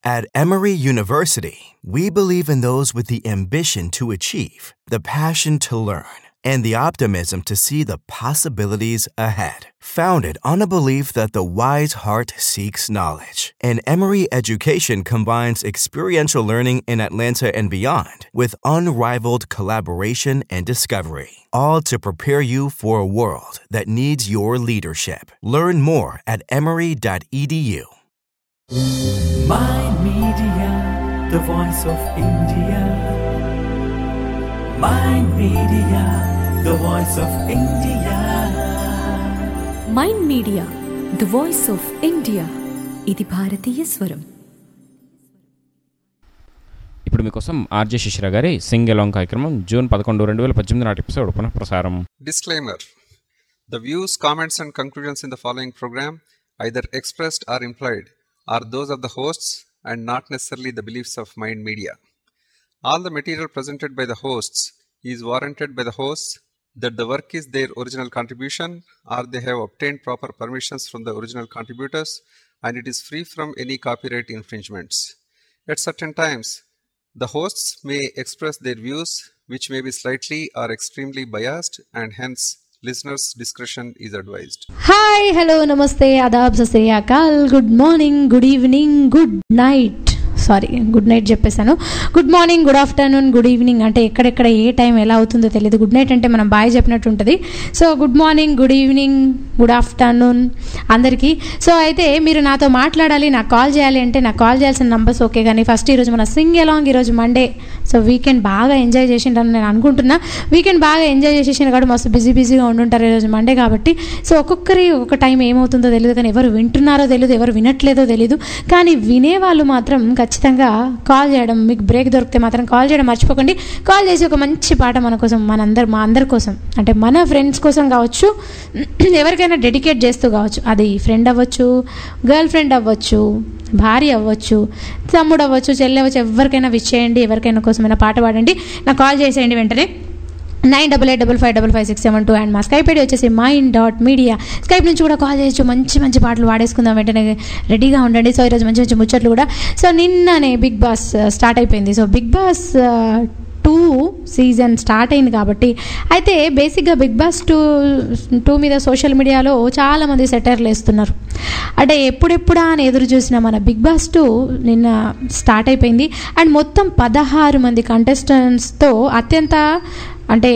At Emory University, we believe in those with the ambition to achieve, the passion to learn, and the optimism to see the possibilities ahead. Founded on a belief that the wise heart seeks knowledge, and Emory education combines experiential learning in Atlanta and beyond with unrivaled collaboration and discovery, all to prepare you for a world that needs your leadership. Learn more at emory.edu. Mind Media, the voice of India. Mind Media, the voice of India. Mind Media the voice of India ఇది భారతీయ స్వరం ఇప్పుడు మీకోసం RJ శిశిర గారి Singh along కార్యక్రమం June పదకొండు రెండు వేల పద్దెనిమిది నాటి ఎపిసోడ్ పునః ప్రసారం Disclaimer The views, comments, and conclusions in the following program, either expressed or implied, are those of the hosts and not necessarily the beliefs of Mind Media. All the material presented by the hosts is warranted by the hosts that the work is their original contribution or they have obtained proper permissions from the original contributors and it is free from any copyright infringements. At certain times, the hosts may express their views, which may be slightly or extremely biased, and hence listeners' discretion is advised. Hi hello namaste ఆదాబ్ సశ్రీయాకాల్ good morning good evening good night sorry good night చెప్పేశాను good morning good afternoon good evening అంటే ఎక్కడెక్కడ ఏ time ఎలా అవుతుందో తెలియదు good night అంటే మనం బాయ్ చెప్పినట్టు ఉంటుంది so good morning good evening good afternoon అందరికీ సో అయితే మీరు నాతో మాట్లాడాలి నాకు కాల్ చేయాలి అంటే నాకు కాల్ చేయాల్సిన నంబర్స్ ఓకే కానీ ఫస్ట్ ఈరోజు మన సింగ్ ఎలాంగ్ ఈరోజు మండే సో వీకెండ్ బాగా ఎంజాయ్ చేసిండ్రని నేను అనుకుంటున్నా వీకెండ్ బాగా ఎంజాయ్ చేసేసిన కాబట్టి మస్తు బిజీ బిజీగా ఉండుంటారు ఈరోజు మండే కాబట్టి సో ఒక్కొక్కరి ఒక టైం ఏమవుతుందో తెలియదు కానీ ఎవరు వింటున్నారో తెలియదు ఎవరు వినట్లేదో తెలియదు కానీ వినేవాళ్ళు మాత్రం ఖచ్చితంగా కాల్ చేయడం మీకు బ్రేక్ దొరికితే మాత్రం కాల్ చేయడం మర్చిపోకండి కాల్ చేసి ఒక మంచి పాట మన కోసం మనందరు మా అందరి కోసం అంటే మన ఫ్రెండ్స్ కోసం కావచ్చు ఎవరికైనా డెడికేట్ చేస్తూ కావచ్చు అది ఫ్రెండ్ అవ్వచ్చు గర్ల్ ఫ్రెండ్ అవ్వచ్చు భార్య అవ్వచ్చు తమ్ముడు అవ్వచ్చు చెల్లి అవ్వచ్చు ఎవరికైనా విష్ చేయండి ఎవరికైనా కోసమైనా పాట పాడండి నాకు కాల్ చేసేయండి వెంటనే nine double eight double five double five six seven two and మా స్కైప్ ఐడి వచ్చేసి మైండ్ డాట్ మీడియా స్కైప్ నుంచి కూడా కాల్ చేయొచ్చు మంచి మంచి పాటలు వాడేసుకుందాం వెంటనే రెడీగా ఉండండి సో ఈరోజు మంచి మంచి ముచ్చట్లు కూడా సో నిన్ననే బిగ్ బాస్ స్టార్ట్ అయిపోయింది so Bigg Boss two season start అయింది కాబట్టి అయితే బేసిక్గా బిగ్ బాస్ టూ టూ మీద సోషల్ మీడియాలో చాలామంది సెటర్లు వేస్తున్నారు అంటే ఎప్పుడెప్పుడా అని ఎదురు చూసిన మన బిగ్ బాస్ టూ నిన్న స్టార్ట్ అయిపోయింది అండ్ మొత్తం పదహారు మంది కంటెస్టెంట్స్తో అత్యంత అంటే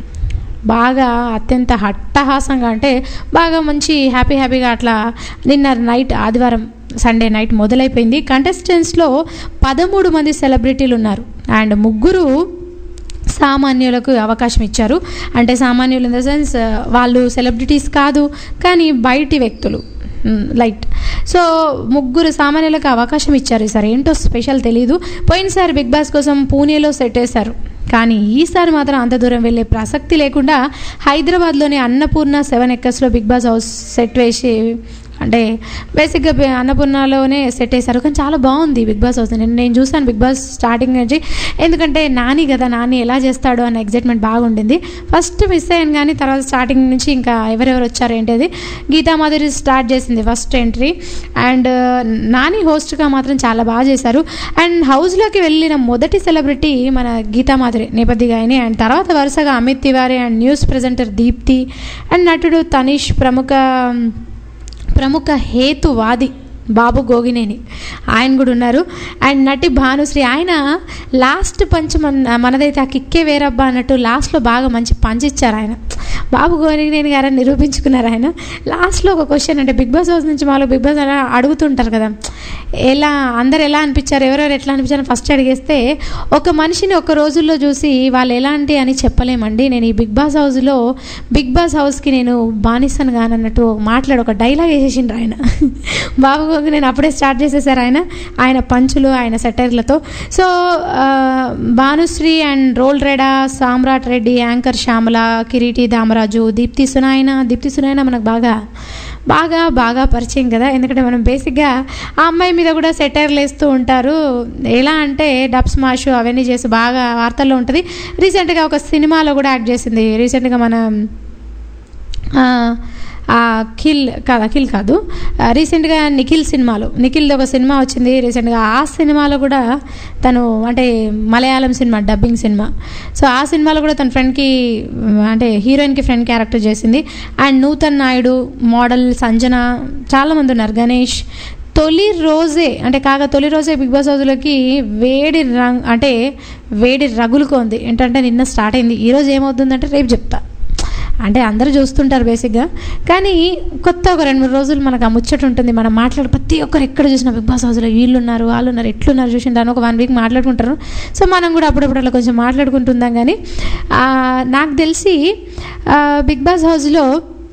బాగా అత్యంత హట్టహాసంగా అంటే బాగా మంచి హ్యాపీ హ్యాపీగా అట్లా నిన్న నైట్ ఆదివారం సండే నైట్ మొదలైపోయింది కంటెస్టెంట్స్లో పదమూడు మంది సెలబ్రిటీలు ఉన్నారు అండ్ ముగ్గురు సామాన్యులకు అవకాశం ఇచ్చారు అంటే సామాన్యులు ఇన్ ద సెన్స్ వాళ్ళు సెలబ్రిటీస్ కాదు కానీ బయటి వ్యక్తులు లైట్ సో ముగ్గురు సామాన్యులకు అవకాశం ఇచ్చారు ఈసారి ఏంటో స్పెషల్ తెలీదు పోయినసారి బిగ్ బాస్ కోసం పూణేలో సెట్ వేశారు కానీ ఈసారి మాత్రం అంత దూరం వెళ్ళే ప్రసక్తి లేకుండా హైదరాబాద్లోని అన్నపూర్ణ సెవెన్ ఎక్కర్స్లో బిగ్ బాస్ హౌస్ సెట్ వేసి అంటే బేసిక్గా బి- అన్నపూర్ణలోనే సెట్ వేశారు కానీ చాలా బాగుంది బిగ్ బాస్ హౌస్ నేను నేను చూసాను బిగ్ బాస్ స్టార్టింగ్ నుంచి ఎందుకంటే నాని కదా నాని ఎలా చేస్తాడో అన్న ఎగ్జైట్మెంట్ బాగుండింది ఫస్ట్ మిస్ అయ్యాను కానీ తర్వాత స్టార్టింగ్ నుంచి ఇంకా ఎవరెవరు వచ్చారు ఏంటి గీతా మాధురి స్టార్ట్ చేసింది ఫస్ట్ ఎంట్రీ అండ్ నాని హోస్ట్గా మాత్రం చాలా బాగా చేశారు అండ్ హౌస్లోకి వెళ్ళిన మొదటి సెలబ్రిటీ మన గీతా మాధురి నేపథ్య గాయని అండ్ తర్వాత వరుసగా Amit Tiwari and news presenter Deepthi and నటుడు తనీష్ ప్రముఖ ప్రముఖ హేతువాది బాబు గోగినేని ఆయన కూడా ఉన్నారు అండ్ నటి భానుశ్రీ ఆయన లాస్ట్ పంచ్ మన మనదైతే ఆ కిక్కే వేరబ్బా అన్నట్టు లాస్ట్లో బాగా మంచి పంచ్ ఇచ్చారు ఆయన బాబు గోగినేని గారు నిరూపించుకున్నారు ఆయన లాస్ట్లో ఒక క్వశ్చన్ అంటే బిగ్ బాస్ హౌస్ నుంచి మాలో బిగ్ బాస్ అలా అడుగుతుంటారు కదా ఎలా అందరు ఎలా అనిపించారు ఎవరెవరు ఎట్లా అనిపించారు ఫస్ట్ అడిగేస్తే ఒక మనిషిని ఒక రోజుల్లో చూసి వాళ్ళు ఎలాంటి అని చెప్పలేమండి నేను ఈ బిగ్ బాస్ హౌస్లో బిగ్ బాస్ హౌస్కి నేను బానిసను కానన్నట్టు మాట్లాడు ఒక డైలాగ్ వేసేసిండ్రు ఆయన బాబు గోగి నేను అప్పుడే స్టార్ట్ చేసేసారు ఆయన ఆయన పంచులు ఆయన సెటర్లతో సో ఆ, Bhanushree and Roll Rida Samrat Reddy anchor Shyamala Kireeti Damaraju Deepthi Sunaina Deepthi Sunaina మనకు బాగా బాగా బాగా పరిచయం కదా ఎందుకంటే మనం బేసిక్గా ఆ అమ్మాయి మీద కూడా సెటైర్లు వేస్తూ ఉంటారు ఎలా అంటే డబ్ స్మాష్ అవన్నీ చేసి బాగా వార్తల్లో ఉంటుంది రీసెంట్గా ఒక సినిమాలో కూడా యాక్ట్ చేసింది రీసెంట్గా మన ఆ, ఆ కిల్ కాదు అఖిల్ కాదు ఆ, రీసెంట్గా నిఖిల్ సినిమాలో నిఖిల్ది ఒక సినిమా వచ్చింది రీసెంట్గా ఆ సినిమాలో కూడా తను అంటే Malayalam cinema dubbing cinema so ఆ సినిమాలో కూడా తన ఫ్రెండ్కి అంటే హీరోయిన్కి ఫ్రెండ్ క్యారెక్టర్ చేసింది అండ్ నూతన్ నాయుడు మోడల్ సంజన చాలామంది ఉన్నారు గణేష్ తొలి రోజే అంటే కాగా తొలి రోజే బిగ్ బాస్ హౌస్లోకి వేడి రంగ్ అంటే వేడి రగులుకోంది ఏంటంటే నిన్న స్టార్ట్ అయింది ఈరోజు ఏమవుతుందంటే రేపు చెప్తా అంటే అందరూ చూస్తుంటారు బేసిక్గా కానీ కొత్త ఒక రెండు మూడు రోజులు మనకు ఆ ముచ్చట ఉంటుంది మనం మాట్లాడు ప్రతి ఒక్కరు ఎక్కడ చూసినా బిగ్ బాస్ హౌస్లో వీళ్ళు ఉన్నారు వాళ్ళు ఉన్నారు ఎట్లున్నారు చూసింటారు ఒక వన్ వీక్ మాట్లాడుకుంటారు సో మనం కూడా అప్పుడప్పుడు అలా కొంచెం మాట్లాడుకుంటుందాం కానీ ఆ, నాకు తెలిసి ఆ, బిగ్ బాస్ హౌస్లో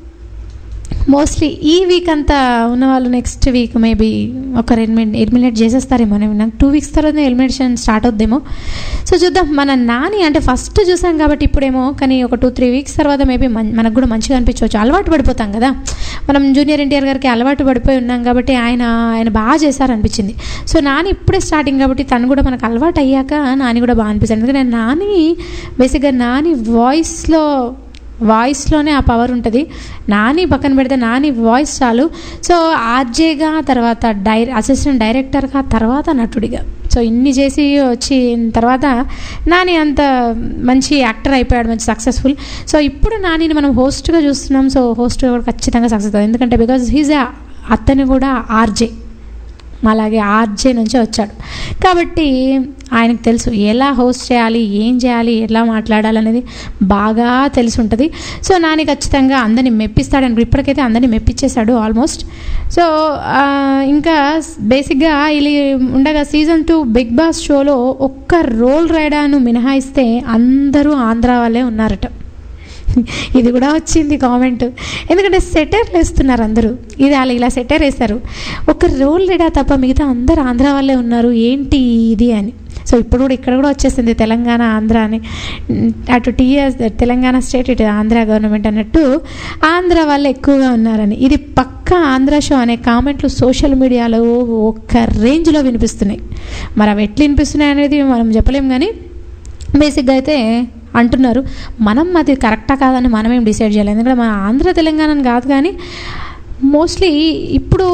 మోస్ట్లీ ఈ వీక్ అంతా ఉన్న వాళ్ళు నెక్స్ట్ వీక్ మేబీ ఒక ఎలిమినేట్ ఎలిమినేట్ చేసేస్తారేమో నేను నాకు టూ వీక్స్ తర్వాత ఎలిమినేషన్ స్టార్ట్ అవుద్దేమో సో చూద్దాం మన నాని అంటే ఫస్ట్ చూసాం కాబట్టి ఇప్పుడేమో కానీ ఒక టూ త్రీ వీక్స్ తర్వాత మేబీ మనకు కూడా మంచిగా అనిపించవచ్చు అలవాటు పడిపోతాం కదా మనం జూనియర్ ఎన్టీఆర్ గారికి అలవాటు పడిపోయి ఉన్నాం కాబట్టి ఆయన ఆయన బాగా చేశారు అనిపించింది సో నాని ఇప్పుడే స్టార్టింగ్ కాబట్టి తను కూడా మనకు అలవాటు అయ్యాక నాని కూడా బాగా అనిపిస్తుంది ఎందుకంటే నాని బేసిక్గా నాని వాయిస్లో వాయిస్లోనే ఆ పవర్ ఉంటుంది నాని పక్కన పెడితే నాని వాయిస్ చాలు సో ఆర్జేగా తర్వాత డై అసిస్టెంట్ డైరెక్టర్గా తర్వాత నటుడిగా సో ఇన్ని చేసి వచ్చిన తర్వాత నాని అంత మంచి యాక్టర్ అయిపోయాడు మంచి సక్సెస్ఫుల్ సో ఇప్పుడు నానిని మనం హోస్ట్గా చూస్తున్నాం సో హోస్ట్గా కూడా ఖచ్చితంగా సక్సెస్ అవుతుంది ఎందుకంటే బికాజ్ హీజ్ అతను కూడా ఆర్జే అలాగే ఆర్జే నుంచే వచ్చాడు కాబట్టి ఆయనకు తెలుసు ఎలా హోస్ట్ చేయాలి ఏం చేయాలి ఎలా మాట్లాడాలి అనేది బాగా తెలిసి ఉంటుంది సో నాని ఖచ్చితంగా అందరిని మెప్పిస్తాడు అనుకో ఇప్పటికైతే అందరిని మెప్పించేశాడు ఆల్మోస్ట్ సో ఆ, ఇంకా బేసిక్గా ఇలా ఉండగా సీజన్ టూ బిగ్ బాస్ షోలో ఒక్క రోల్ రైడాను మినహాయిస్తే అందరూ ఆంధ్ర వాళ్ళే ఉన్నారట ఇది కూడా వచ్చింది కామెంట్ ఎందుకంటే సెటర్లు వేస్తున్నారు అందరూ ఇది అలా ఇలా సెటర్ వేస్తారు ఒక రోల్ లీడా తప్ప మిగతా అందరు ఆంధ్ర వాళ్ళే ఉన్నారు ఏంటి ఇది అని సో ఇప్పుడు కూడా ఇక్కడ కూడా వచ్చేసింది తెలంగాణ ఆంధ్ర అని అటు టీఎస్ తెలంగాణ స్టేట్ ఇటు ఆంధ్ర గవర్నమెంట్ అన్నట్టు ఆంధ్ర వాళ్ళు ఎక్కువగా ఉన్నారని ఇది పక్కా ఆంధ్ర షో అనే కామెంట్లు సోషల్ మీడియాలో ఒక రేంజ్లో వినిపిస్తున్నాయి మరి అవి ఎట్లా వినిపిస్తున్నాయి అనేది మనం చెప్పలేం కానీ బేసిక్గా అయితే అంటున్నారు మనం అది కరెక్టా కాదని మనమేం డిసైడ్ చేయాలి ఎందుకంటే మన ఆంధ్ర తెలంగాణని కాదు కానీ మోస్ట్లీ ఇప్పుడు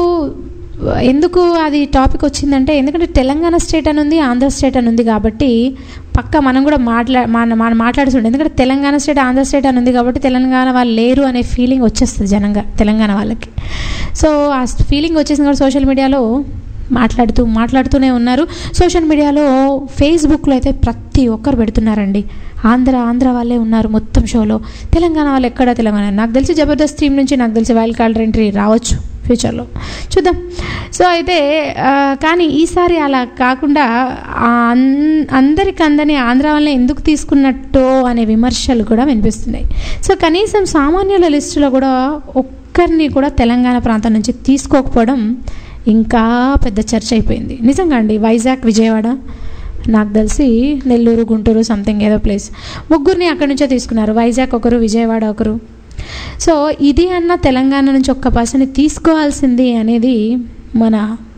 ఎందుకు అది టాపిక్ వచ్చిందంటే ఎందుకంటే తెలంగాణ స్టేట్ అని ఉంది ఆంధ్ర స్టేట్ అని ఉంది కాబట్టి పక్క మనం కూడా మాట్లా మన మనం మాట్లాడుతుండే ఎందుకంటే తెలంగాణ స్టేట్ ఆంధ్ర స్టేట్ అని ఉంది కాబట్టి తెలంగాణ వాళ్ళు లేరు అనే ఫీలింగ్ వచ్చేస్తుంది జనంగా తెలంగాణ వాళ్ళకి సో ఆ ఫీలింగ్ వచ్చేసింది కాబట్టి సోషల్ మీడియాలో మాట్లాడుతూ మాట్లాడుతూనే ఉన్నారు సోషల్ మీడియాలో ఫేస్బుక్లో అయితే ప్రతి ఒక్కరు పెడుతున్నారండి ఆంధ్ర ఆంధ్ర వాళ్ళే ఉన్నారు మొత్తం షోలో తెలంగాణ వాళ్ళు ఎక్కడ తెలంగాణ నాకు తెలిసి జబర్దస్త్ టీం నుంచి నాకు తెలిసి వైల్డ్ కార్డ్ ఎంట్రీ రావచ్చు ఫ్యూచర్లో చూద్దాం సో అయితే ఆ, కానీ ఈసారి అలా కాకుండా ఆ అన్- అందరికి అందని ఆంధ్ర వాళ్ళని ఎందుకు తీసుకున్నట్టో అనే విమర్శలు కూడా వినిపిస్తున్నాయి సో కనీసం సామాన్యుల లిస్టులో కూడా ఒక్కరిని కూడా తెలంగాణ ప్రాంతం నుంచి తీసుకోకపోవడం ఇంకా పెద్ద చర్చ అయిపోయింది నిజంగా అండి వైజాగ్ విజయవాడ నాకు తెలిసి నెల్లూరు గుంటూరు సంథింగ్ ఏదో ప్లేస్ ముగ్గురిని అక్కడి నుంచే తీసుకున్నారు వైజాగ్ ఒకరు విజయవాడ ఒకరు సో ఇది అన్న తెలంగాణ నుంచి ఒక్క పర్సన్ని తీసుకోవాల్సింది అనేది మన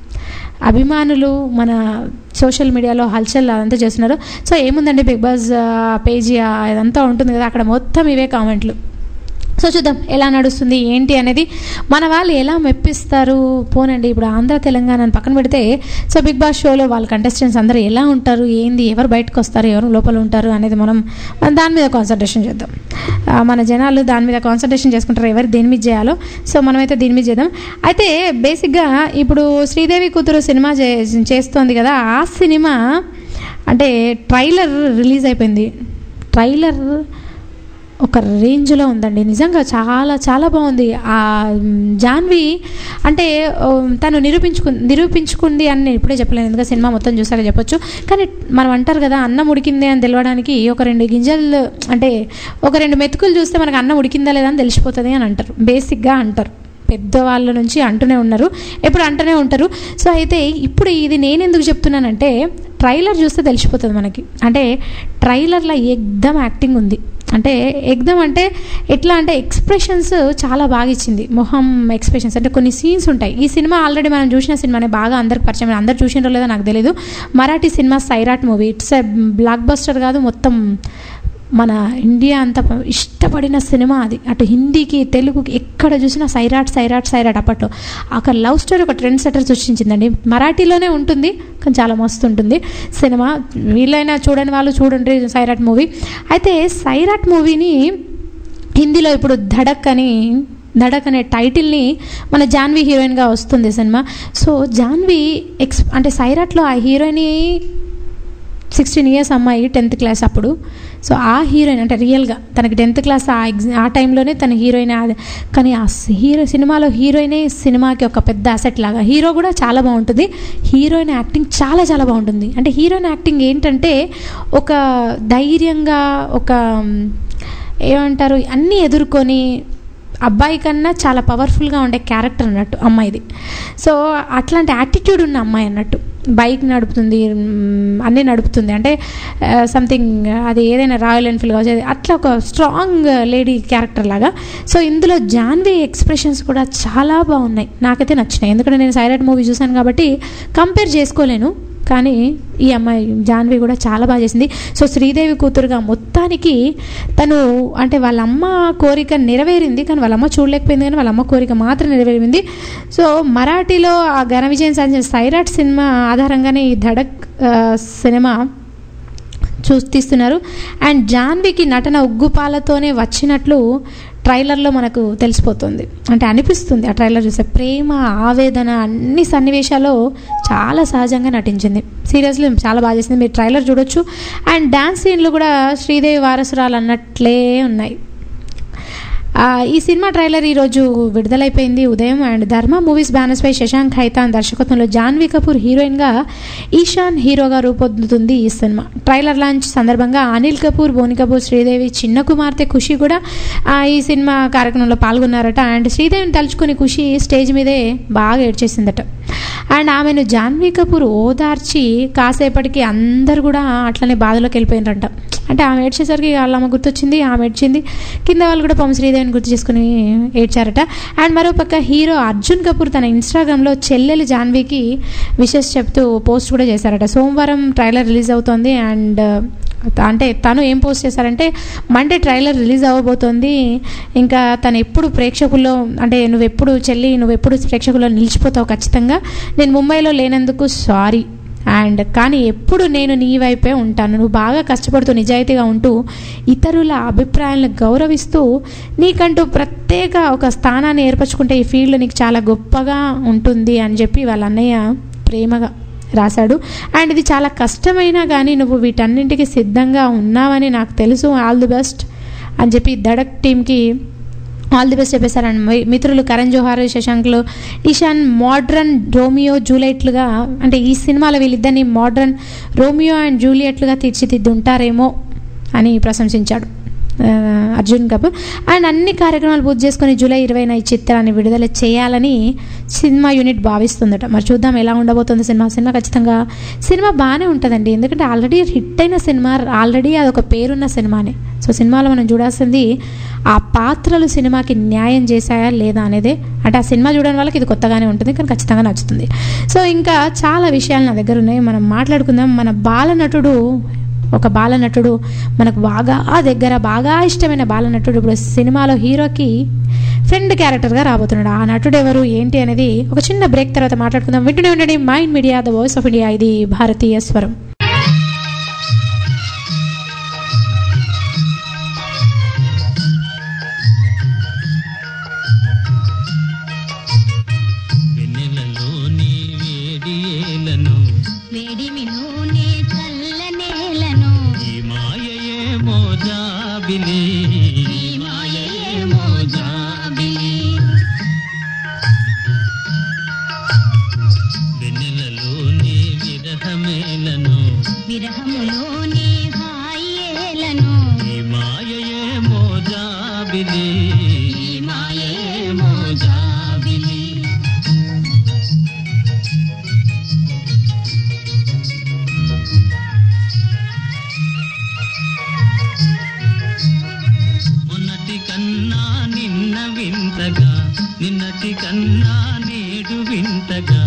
అభిమానులు మన సోషల్ మీడియాలో హల్చల్ అదంతా చేస్తున్నారు సో ఏముందండి బిగ్ బాస్ పేజీ ఇదంతా ఉంటుంది కదా అక్కడ మొత్తం ఇవే కామెంట్లు సో చూద్దాం ఎలా నడుస్తుంది ఏంటి అనేది మన వాళ్ళు ఎలా మెప్పిస్తారు పోనండి ఇప్పుడు ఆంధ్ర తెలంగాణని పక్కన పెడితే సో బిగ్ బాస్ షోలో వాళ్ళ కంటెస్టెంట్స్ అందరూ ఎలా ఉంటారు ఏంది ఎవరు బయటకు వస్తారు ఎవరు లోపల ఉంటారు అనేది మనం మనం దాని మీద కాన్సన్ట్రేషన్ చేద్దాం ఆ, మన జనాలు దాని మీద కాన్సన్ట్రేషన్ చేసుకుంటారు ఎవరు దేని మీద చేయాలో సో మనమైతే దీని మీద చేద్దాం అయితే బేసిక్గా ఇప్పుడు శ్రీదేవి కూతురు సినిమా చే చేస్తోంది కదా ఆ సినిమా అంటే ట్రైలర్ రిలీజ్ అయిపోయింది ట్రైలర్ ఒక రేంజ్లో ఉందండి నిజంగా చాలా చాలా బాగుంది ఆ మ్, జాన్వి అంటే ఓ, తను నిరూపించుకు నిరూపించుకుంది అని నేను ఇప్పుడే చెప్పలేను ఎందుకంటే సినిమా మొత్తం చూసాక చెప్పొచ్చు కానీ మనం అంటారు కదా అన్నం ఉడికింది అని తెలవడానికి ఒక రెండు గింజలు అంటే ఒక రెండు మెతుకులు చూస్తే మనకు అన్నం ఉడికిందా లేదా అని తెలిసిపోతుంది అని అంటారు బేసిక్గా అంటారు పెద్దవాళ్ళ నుంచి అంటూనే ఉన్నారు ఎప్పుడు అంటూనే ఉంటారు సో అయితే ఇప్పుడు ఇది నేను ఎందుకు చెప్తున్నానంటే ట్రైలర్ చూస్తే తెలిసిపోతుంది మనకి అంటే ట్రైలర్లో ఎగ్దమ్ యాక్టింగ్ ఉంది అంటే ఎగ్దమ్ అంటే ఎట్లా అంటే ఎక్స్ప్రెషన్స్ చాలా బాగా ఇచ్చింది మొహం ఎక్స్ప్రెషన్స్ అంటే కొన్ని సీన్స్ ఉంటాయి ఈ సినిమా ఆల్రెడీ మనం చూసిన సినిమానే బాగా అందరికి పరిచయం అందరు చూసినారో లేదో నాకు తెలియదు మరాఠీ సినిమా Sairat movie it's a blockbuster కాదు మొత్తం మన ఇండియా అంత ప- ఇష్టపడిన సినిమా అది అటు హిందీకి తెలుగుకి ఎక్కడ చూసినా సైరాట్ సైరాట్ సైరాట్ అప్పట్లో అక్కడ లవ్ స్టోరీ ఒక ట్రెండ్ సెటర్ సృష్టించిందండి మరాఠీలోనే ఉంటుంది కానీ చాలా మస్తు ఉంటుంది సినిమా వీళ్ళైనా చూడని వాళ్ళు చూడండి సైరాట్ మూవీ అయితే సైరాట్ మూవీని హిందీలో ఇప్పుడు ధడక్ అని ధడక్ అనే టైటిల్ని మన జాన్వీ హీరోయిన్గా వస్తుంది సినిమా సో జాన్వీ ఎక్స్ అంటే సైరాట్లో ఆ హీరోయిన్ సిక్స్టీన్ ఇయర్స్ అమ్మాయి టెన్త్ క్లాస్ అప్పుడు సో ఆ హీరోయిన్ అంటే రియల్గా తనకి టెన్త్ క్లాస్ ఆ ఎగ్జా ఆ టైంలోనే తన హీరోయిన్ అది కానీ ఆ హీరో సినిమాలో హీరోయినే సినిమాకి ఒక పెద్ద అసెట్ లాగా హీరో కూడా చాలా బాగుంటుంది హీరోయిన్ యాక్టింగ్ చాలా చాలా బాగుంటుంది అంటే హీరోయిన్ యాక్టింగ్ ఏంటంటే ఒక ధైర్యంగా ఒక మ్, ఏమంటారు అన్నీ ఎదుర్కొని అబ్బాయి కన్నా చాలా పవర్ఫుల్గా ఉండే క్యారెక్టర్ అన్నట్టు అమ్మాయిది సో అట్లాంటి యాటిట్యూడ్ ఉన్న అమ్మాయి అన్నట్టు బైక్ నడుపుతుంది మ్, అన్నీ నడుపుతుంది అంటే సంథింగ్ అది ఏదైనా రాయల్ ఎన్ఫీల్డ్ కావచ్చు అది అట్లా ఒక స్ట్రాంగ్ లేడీ క్యారెక్టర్ లాగా సో ఇందులో జాన్వీ ఎక్స్ప్రెషన్స్ కూడా చాలా బాగున్నాయి నాకైతే నచ్చినాయి ఎందుకంటే నేను సైలెంట్ మూవీ చూశాను కాబట్టి కంపేర్ చేసుకోలేను కానీ ఈ అమ్మాయి జాన్వి కూడా చాలా బాగా చేసింది సో శ్రీదేవి కూతురుగా మొత్తానికి తను అంటే వాళ్ళ అమ్మ కోరిక నెరవేరింది కానీ వాళ్ళ అమ్మ చూడలేకపోయింది కానీ వాళ్ళ అమ్మ కోరిక మాత్రం నెరవేరింది సో మరాఠీలో ఆ ఘన విజయం సాధించిన సైరాట్ సినిమా ఆధారంగానే ఈ ధడక్ ఆ, సినిమా చూ తీస్తున్నారు అండ్ జాన్వికి నటన ఉగ్గుపాలతోనే వచ్చినట్లు ట్రైలర్లో మనకు తెలిసిపోతుంది అంటే అనిపిస్తుంది ఆ ట్రైలర్ చూస్తే ప్రేమ ఆవేదన అన్ని సన్నివేశాల్లో చాలా సహజంగా నటించింది సీరియస్లీ చాలా బాగా చేసింది మీరు ట్రైలర్ చూడొచ్చు అండ్ డ్యాన్స్ సీన్లు కూడా శ్రీదేవి వారసురాలు అన్నట్లే ఉన్నాయి ఆ, ఈ సినిమా ట్రైలర్ ఈరోజు విడుదలైపోయింది ఉదయం అండ్ ధర్మ మూవీస్ బ్యానర్స్ పై శశాంక్ ఖైతాన్ దర్శకత్వంలో జాన్వీ కపూర్ హీరోయిన్గా ఈశాన్ హీరోగా రూపొందుతుంది ఈ సినిమా ట్రైలర్ లాంచ్ సందర్భంగా అనిల్ కపూర్ బోని కపూర్ శ్రీదేవి చిన్న కుమార్తె ఖుషి కూడా ఆ, ఈ సినిమా కార్యక్రమంలో పాల్గొన్నారట అండ్ శ్రీదేవిని తలుచుకుని ఖుషి స్టేజ్ మీదే బాగా ఏడ్చేసిందట అండ్ ఆమెను జాన్వీ కపూర్ ఓదార్చి కాసేపటికి అందరు కూడా అట్లనే బాధలోకి వెళ్ళిపోయినారంట అంటే ఆమె ఏడ్చేసరికి వాళ్ళ అమ్మ గుర్తొచ్చింది ఆమె ఏడ్చింది కింద వాళ్ళు కూడా పాపం శ్రీదేవిని గుర్తు చేసుకుని ఏడ్చారట అండ్ మరోపక్క హీరో అర్జున్ కపూర్ తన ఇన్స్టాగ్రామ్లో చెల్లెలు జాన్వీకి విషెస్ చెప్తూ పోస్ట్ కూడా చేశారట సోమవారం ట్రైలర్ రిలీజ్ అవుతోంది అండ్ అంటే తను ఏం పోస్ట్ చేశారంటే మండే ట్రైలర్ రిలీజ్ అవ్వబోతోంది ఇంకా తను ఎప్పుడు ప్రేక్షకుల్లో అంటే నువ్వు ఎప్పుడు చెల్లి నువ్వు ఎప్పుడు ప్రేక్షకుల్లో నిలిచిపోతావు ఖచ్చితంగా నేను ముంబైలో లేనందుకు సారీ అండ్ కానీ ఎప్పుడు నేను నీ వైపే ఉంటాను నువ్వు బాగా కష్టపడుతూ నిజాయితీగా ఉంటూ ఇతరుల అభిప్రాయాలను గౌరవిస్తూ నీకంటూ ప్రత్యేక ఒక స్థానాన్ని ఏర్పరచుకుంటే ఈ ఫీల్డ్ నీకు చాలా గొప్పగా ఉంటుంది అని చెప్పి వాళ్ళ అన్నయ్య ప్రేమగా రాశాడు అండ్ ఇది చాలా కష్టమైనా కానీ నువ్వు వీటన్నింటికి సిద్ధంగా ఉన్నావని నాకు తెలుసు ఆల్ ది బెస్ట్ అని చెప్పి దడక్ టీంకి ఆల్ ది బెస్ట్ చెప్పేశారండి మీ- మిత్రులు కరణ్ జోహార్ శశాంక్లు ఈశాన్ మోడ్రన్ రోమియో జూలైట్లుగా అంటే ఈ సినిమాలో వీళ్ళిద్దరిని మోడ్రన్ రోమియో అండ్ జూలియట్లుగా తీర్చిదిద్దుంటారేమో అని ప్రశంసించాడు ఆ, అర్జున్ కపూర్ అండ్ అన్ని కార్యక్రమాలు పూర్తి చేసుకుని జూలై ఇరవైన ఈ చిత్రాన్ని విడుదల చేయాలని సినిమా యూనిట్ భావిస్తుందట మరి చూద్దాం ఎలా ఉండబోతుంది సినిమా సినిమా ఖచ్చితంగా సినిమా బాగానే ఉంటుందండి ఎందుకంటే ఆల్రెడీ హిట్ అయిన సినిమా ఆల్రెడీ అదొక పేరున్న సినిమానే సో సినిమాలో మనం చూడాల్సింది ఆ పాత్రలు సినిమాకి న్యాయం చేశాయా లేదా అనేదే అంటే ఆ సినిమా చూడడం వాళ్ళకి ఇది కొత్తగానే ఉంటుంది కానీ ఖచ్చితంగా నచ్చుతుంది సో ఇంకా చాలా విషయాలు నా దగ్గర ఉన్నాయి మనం మాట్లాడుకుందాం మన బాలనటుడు ఒక బాలనటుడు మనకు బాగా దగ్గర బాగా ఇష్టమైన బాలనటుడు ఇప్పుడు సినిమాలో హీరోకి ఫ్రెండ్ క్యారెక్టర్గా రాబోతున్నాడు ఆ నటుడు ఎవరు ఏంటి అనేది ఒక చిన్న బ్రేక్ తర్వాత మాట్లాడుకుందాం వింటూనే ఉండండి Mind Media the voice of India ఇది భారతీయ స్వరం వెన్నెలలోని వేడి ఏలను వేడిమి నూనె చల్లనేలను ఈ మాయయే మోజాబిలి ఈ మాయే మోజాబిలి వెన్నెలలోని విరహమేలను విరహములోని హాయేలను ఈ మాయయే మోజాబిలి ఈ మాయే మోజాబిలి మొన్నటి కన్నా నిన్న వింతగా నిన్నటి కన్నా నేడు వింతగా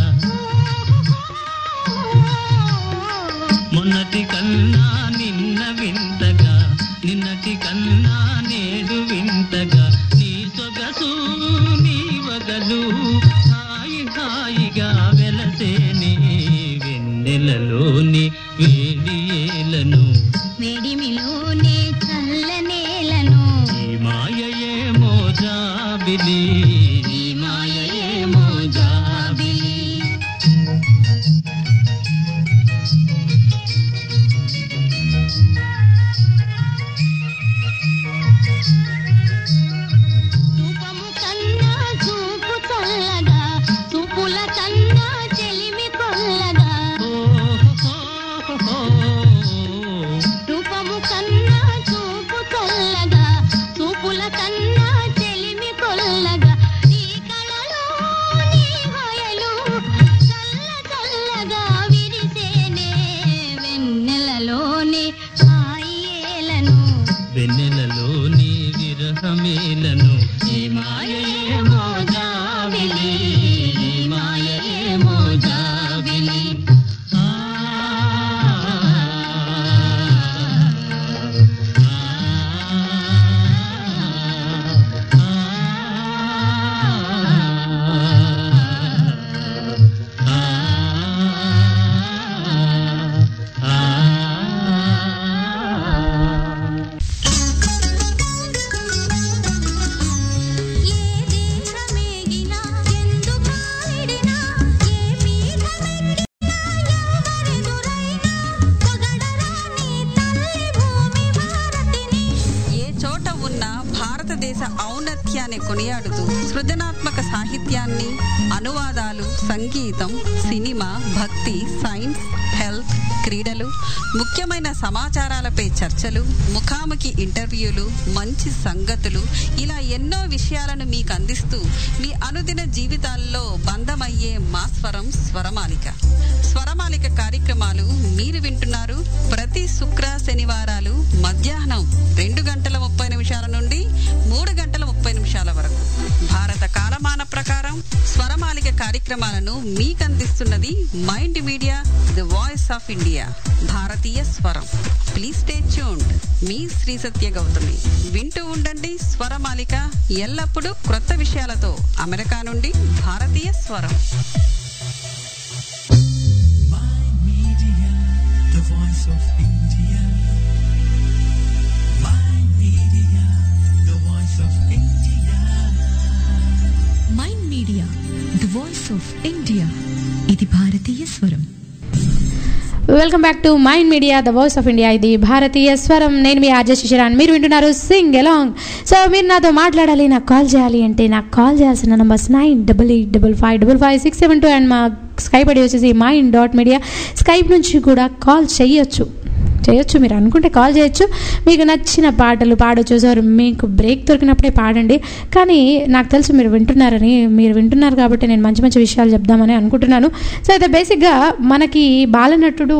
మొన్నటి కన్నా నిన్న వింతగా నిన్నటి కన్నా నేడు వింతగా నీ సొగసు నీ వగలు హాయి హాయిగా వెలసేనే వెన్నెలలోని వేడి ఏలను వేడిమిలోనే చల్లనేలను ఈ మాయయే మోజాబిలి ఈ మాయయే మోజాబిలి రూపము కన్నా చూపు చల్లగా చూపుల కన్నా చెలిమి కొల్లగా రూపము కన్నా చూపు చల్లగా చూపుల కన్నా చెలిమి కొల్లగా ఈ కళలో నీ హయలు చల్ల చల్లగా విరిసేనే వెన్నెలలోనే హాయేలను వెన్నెలలోని విరహమేలను ఈ మాయయే మోజాబిలి ఈ మాయయే మోజాబిలి ఆ, ఏ దేశమేగినా ఎందు కాలిడినా ఏ పీఠమెక్కినా ఎవరెదురైనా పొగడరాని తల్లి భూమి భారతిని ఏ చోట ఉన్న భారతదేశ ఔన్నత్యాన్ని కొనియాడుతూ సృజనాత్మక సాహిత్యాన్ని అనువాదాలు సంగీతం సినిమా భక్తి సైన్స్ హెల్త్ క్రీడలు ముఖ్యమైన సమాచారాలపై చర్చలు ముఖాముఖి ఇంటర్వ్యూలు మంచి సంగతులు ఇలా ఎన్నో విషయాలను మీకు అందిస్తూ మీ అనుదిన జీవితాల్లో బంధమయ్యే మా స్వరం స్వరమాలిక స్వరమాలిక కార్యక్రమాలు మీరు వింటున్నారు ప్రతి శుక్ర శనివారాలు మధ్యాహ్నం రెండు గంటల ముప్పై నిమిషాల నుండి మూడు గంటల ముప్పై నిమిషాల వరకు భారత కాలమాన ప్రకారం స్వరమాలిక కార్యక్రమాలను మీకు అందిస్తున్నది Mind Media the voice of India భారతీయ స్వరం ప్లీజ్ స్టే ట్యూన్డ్ మీ శ్రీ సత్య గౌతమి వింటూ ఉండండి స్వరమాలిక ఎల్లప్పుడూ క్రొత్త విషయాలతో అమెరికా నుండి భారతీయ స్వరం Media, the voice of India. My media, the voice of India. Mind Media the voice of India ఇది భారతీయ స్వరం welcome back to Mind Media the voice of India ఇది భారతీయ స్వరం నేను మీ ఆర్జే శిశిరాన్ మీరు వింటున్నారు సింగ్ ఎలాంగ్ సో మీరు నాతో మాట్లాడాలి నాకు కాల్ చేయాలి అంటే నాకు కాల్ చేయాల్సిన numbers nine double eight double five double five six seven two and మా స్కైప్ ఐడి వచ్చేసి మైండ్ డాట్ మీడియా స్కైప్ నుంచి కూడా కాల్ చేయొచ్చు చేయొచ్చు మీరు అనుకుంటే కాల్ చేయొచ్చు మీకు నచ్చిన పాటలు పాడొచ్చు సార్ మీకు బ్రేక్ దొరికినప్పుడే పాడండి కానీ నాకు తెలుసు మీరు వింటున్నారని మీరు వింటున్నారు కాబట్టి నేను మంచి మంచి విషయాలు చెప్దామని అనుకుంటున్నాను సో అయితే బేసిక్గా మనకి బాలనటుడు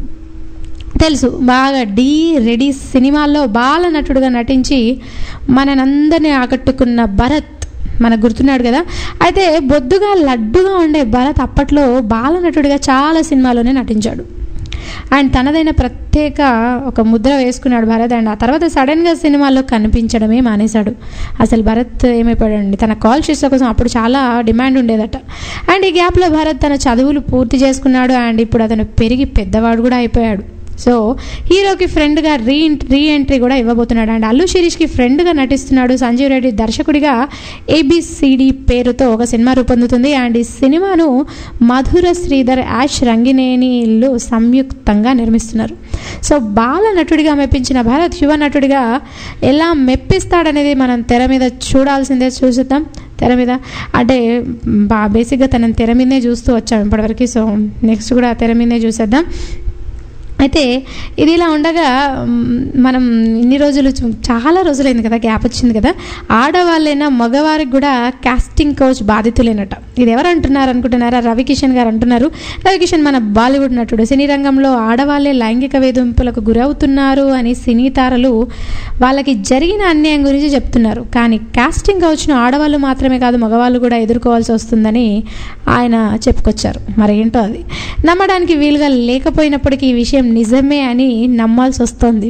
తెలుసు బాగా డీ రెడీ సినిమాల్లో బాలనటుడుగా నటించి మననందరినీ ఆకట్టుకున్న భరత్ మనకు గుర్తున్నాడు కదా అయితే బొద్దుగా లడ్డుగా ఉండే భరత్ అప్పట్లో బాలనటుడిగా చాలా సినిమాలోనే నటించాడు అండ్ తనదైన ప్రత్యేక ఒక ముద్ర వేసుకున్నాడు భరత్ అండ్ ఆ తర్వాత సడన్గా సినిమాల్లో కనిపించడమే మానేశాడు అసలు భరత్ ఏమైపోయాడండి తన కాల్ షీట్ల కోసం అప్పుడు చాలా డిమాండ్ ఉండేదట అండ్ ఈ గ్యాప్లో భరత్ తన చదువులు పూర్తి చేసుకున్నాడు అండ్ ఇప్పుడు అతను పెరిగి పెద్దవాడు కూడా అయిపోయాడు సో హీరోకి ఫ్రెండ్గా రీ రీ ఎంట్రీ కూడా ఇవ్వబోతున్నాడు అండ్ అల్లు శిరీష్కి ఫ్రెండ్గా నటిస్తున్నాడు సంజీవ్ రెడ్డి దర్శకుడిగా ఏబిసిడి పేరుతో ఒక సినిమా రూపొందుతుంది అండ్ ఈ సినిమాను మధుర శ్రీధర్ యాష్ రంగినేనిలు సంయుక్తంగా నిర్మిస్తున్నారు సో బాల నటుడిగా మెప్పించిన భారత్ యువ నటుడిగా ఎలా మెప్పిస్తాడనేది మనం తెర మీద చూడాల్సిందే చూసిద్దాం తెర మీద అంటే బా బేసిక్గా తనని తెర మీదనే చూస్తూ వచ్చాం ఇప్పటివరకు సో నెక్స్ట్ కూడా తెర మీదనే చూసేద్దాం అయితే ఇది ఇలా ఉండగా మ్, మనం ఇన్ని రోజులు చూ- చాలా రోజులైంది కదా గ్యాప్ వచ్చింది కదా ఆడవాళ్ళైనా మగవారికి కూడా కాస్టింగ్ కోచ్ బాధితులేనట ఇది ఎవరు అంటున్నారు అనుకుంటున్నారా రవికిషన్ గారు అంటున్నారు రవికిషన్ మన బాలీవుడ్ నటుడు సినీ రంగంలో ఆడవాళ్ళే లైంగిక వేధింపులకు గురవుతున్నారు అని సినీ తారలు వాళ్ళకి జరిగిన అన్యాయం గురించి చెప్తున్నారు కానీ కాస్టింగ్ కోచ్ను ఆడవాళ్ళు మాత్రమే కాదు మగవాళ్ళు కూడా ఎదుర్కోవాల్సి వస్తుందని ఆయన చెప్పుకొచ్చారు మరి ఏంటో అది నమ్మడానికి వీలుగా లేకపోయినప్పటికీ ఈ విషయం నిజమే అని నమ్మాల్సి వస్తుంది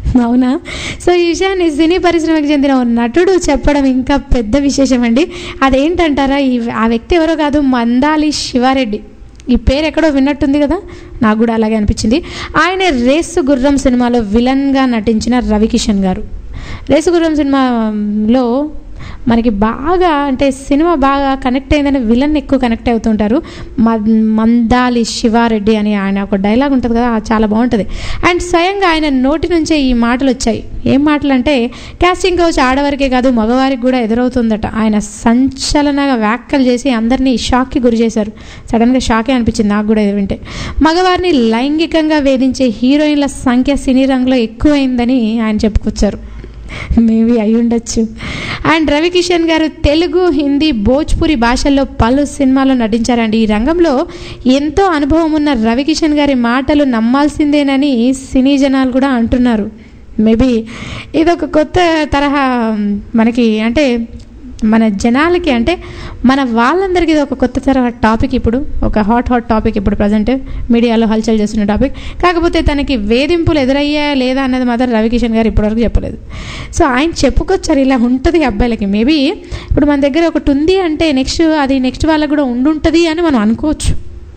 అవునా సో ఈ విషయాన్ని సినీ పరిశ్రమకు చెందిన ఓ నటుడు చెప్పడం ఇంకా పెద్ద విశేషం అండి అదేంటంటారా ఈ ఆ వ్యక్తి ఎవరో కాదు మందాలి శివారెడ్డి ఈ పేరు ఎక్కడో విన్నట్టుంది కదా నాకు కూడా అలాగే అనిపించింది ఆయన రేసు గుర్రం సినిమాలో విలన్గా నటించిన రవికిషన్ గారు రేసు గుర్రం సినిమాలో మనకి బాగా అంటే సినిమా బాగా కనెక్ట్ అయిందని విలన్ ఎక్కువ కనెక్ట్ అవుతుంటారు మన్- మందాలి శివారెడ్డి అని ఆయన ఒక డైలాగ్ ఉంటుంది కదా అది చాలా బాగుంటుంది అండ్ స్వయంగా ఆయన నోటి నుంచే ఈ మాటలు వచ్చాయి ఏం మాటలు అంటే కాస్టింగ్ కౌచ్ ఆడవారికే కాదు మగవారికి కూడా ఎదురవుతుందట ఆయన సంచలనంగా వ్యాఖ్యలు చేసి అందరినీ షాక్కి గురి చేశారు సడన్గా షాకే అనిపించింది నాకు కూడా ఇది వింటే మగవారిని లైంగికంగా వేధించే హీరోయిన్ల సంఖ్య సినీ రంగంలో ఎక్కువైందని ఆయన చెప్పుకొచ్చారు మేబీ అయి ఉండొచ్చు అండ్ రవికిషన్ గారు తెలుగు హిందీ భోజ్పురి భాషల్లో పలు సినిమాల్లో నటించారండి ఈ రంగంలో ఎంతో అనుభవం ఉన్న రవికిషన్ గారి మాటలు నమ్మాల్సిందేనని సినీ జనాలు కూడా అంటున్నారు మేబీ ఇది ఒక కొత్త తరహా మనకి అంటే మన జనాలకి అంటే మన వాళ్ళందరికీ ఇది ఒక కొత్త తరహా టాపిక్ ఇప్పుడు ఒక హాట్ హాట్ టాపిక్ ఇప్పుడు ప్రజెంట్ మీడియాలో హల్చల్ చేస్తున్న టాపిక్ కాకపోతే తనకి వేధింపులు ఎదురయ్యాయా లేదా అన్నది మాత్రం రవికిషన్ గారు ఇప్పటివరకు చెప్పలేదు సో ఆయన చెప్పుకొచ్చారు ఇలా ఉంటుంది అబ్బాయిలకి మేబీ ఇప్పుడు మన దగ్గర ఒకటి ఉంది అంటే నెక్స్ట్ అది నెక్స్ట్ వాళ్ళకి కూడా ఉండుంటుంది అని మనం అనుకోవచ్చు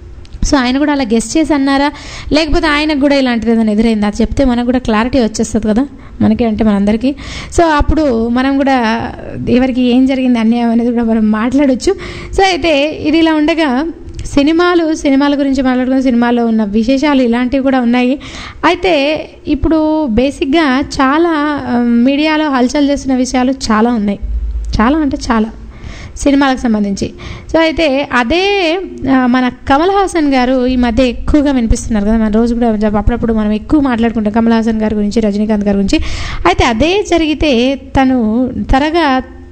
సో ఆయన కూడా అలా గెస్ట్ చేసి అన్నారా లేకపోతే ఆయనకు కూడా ఇలాంటిది ఏదైనా ఎదురైంది అది చెప్తే మనకు కూడా క్లారిటీ వచ్చేస్తుంది కదా మనకి అంటే మనందరికీ సో అప్పుడు మనం కూడా ఎవరికి ఏం జరిగింది అన్యాయం అనేది కూడా మనం మాట్లాడొచ్చు సో అయితే ఇది ఇలా ఉండగా సినిమాలు సినిమాల గురించి మాట్లాడుకున్న సినిమాలో ఉన్న విశేషాలు ఇలాంటివి కూడా ఉన్నాయి అయితే ఇప్పుడు బేసిక్గా చాలా ఆ, మీడియాలో హల్చల్ చేస్తున్న విషయాలు చాలా ఉన్నాయి చాలా అంటే చాలా సినిమాలకు సంబంధించి సో అయితే అదే ఆ, మన కమల్ హాసన్ గారు ఈ మధ్య ఎక్కువగా వినిపిస్తున్నారు కదా మన రోజు కూడా జబ్ అప్పుడప్పుడు మనం ఎక్కువ మాట్లాడుకుంటాం కమల్ హాసన్ గారి గురించి రజనీకాంత్ గారి గురించి అయితే అదే జరిగితే తను త్వరగా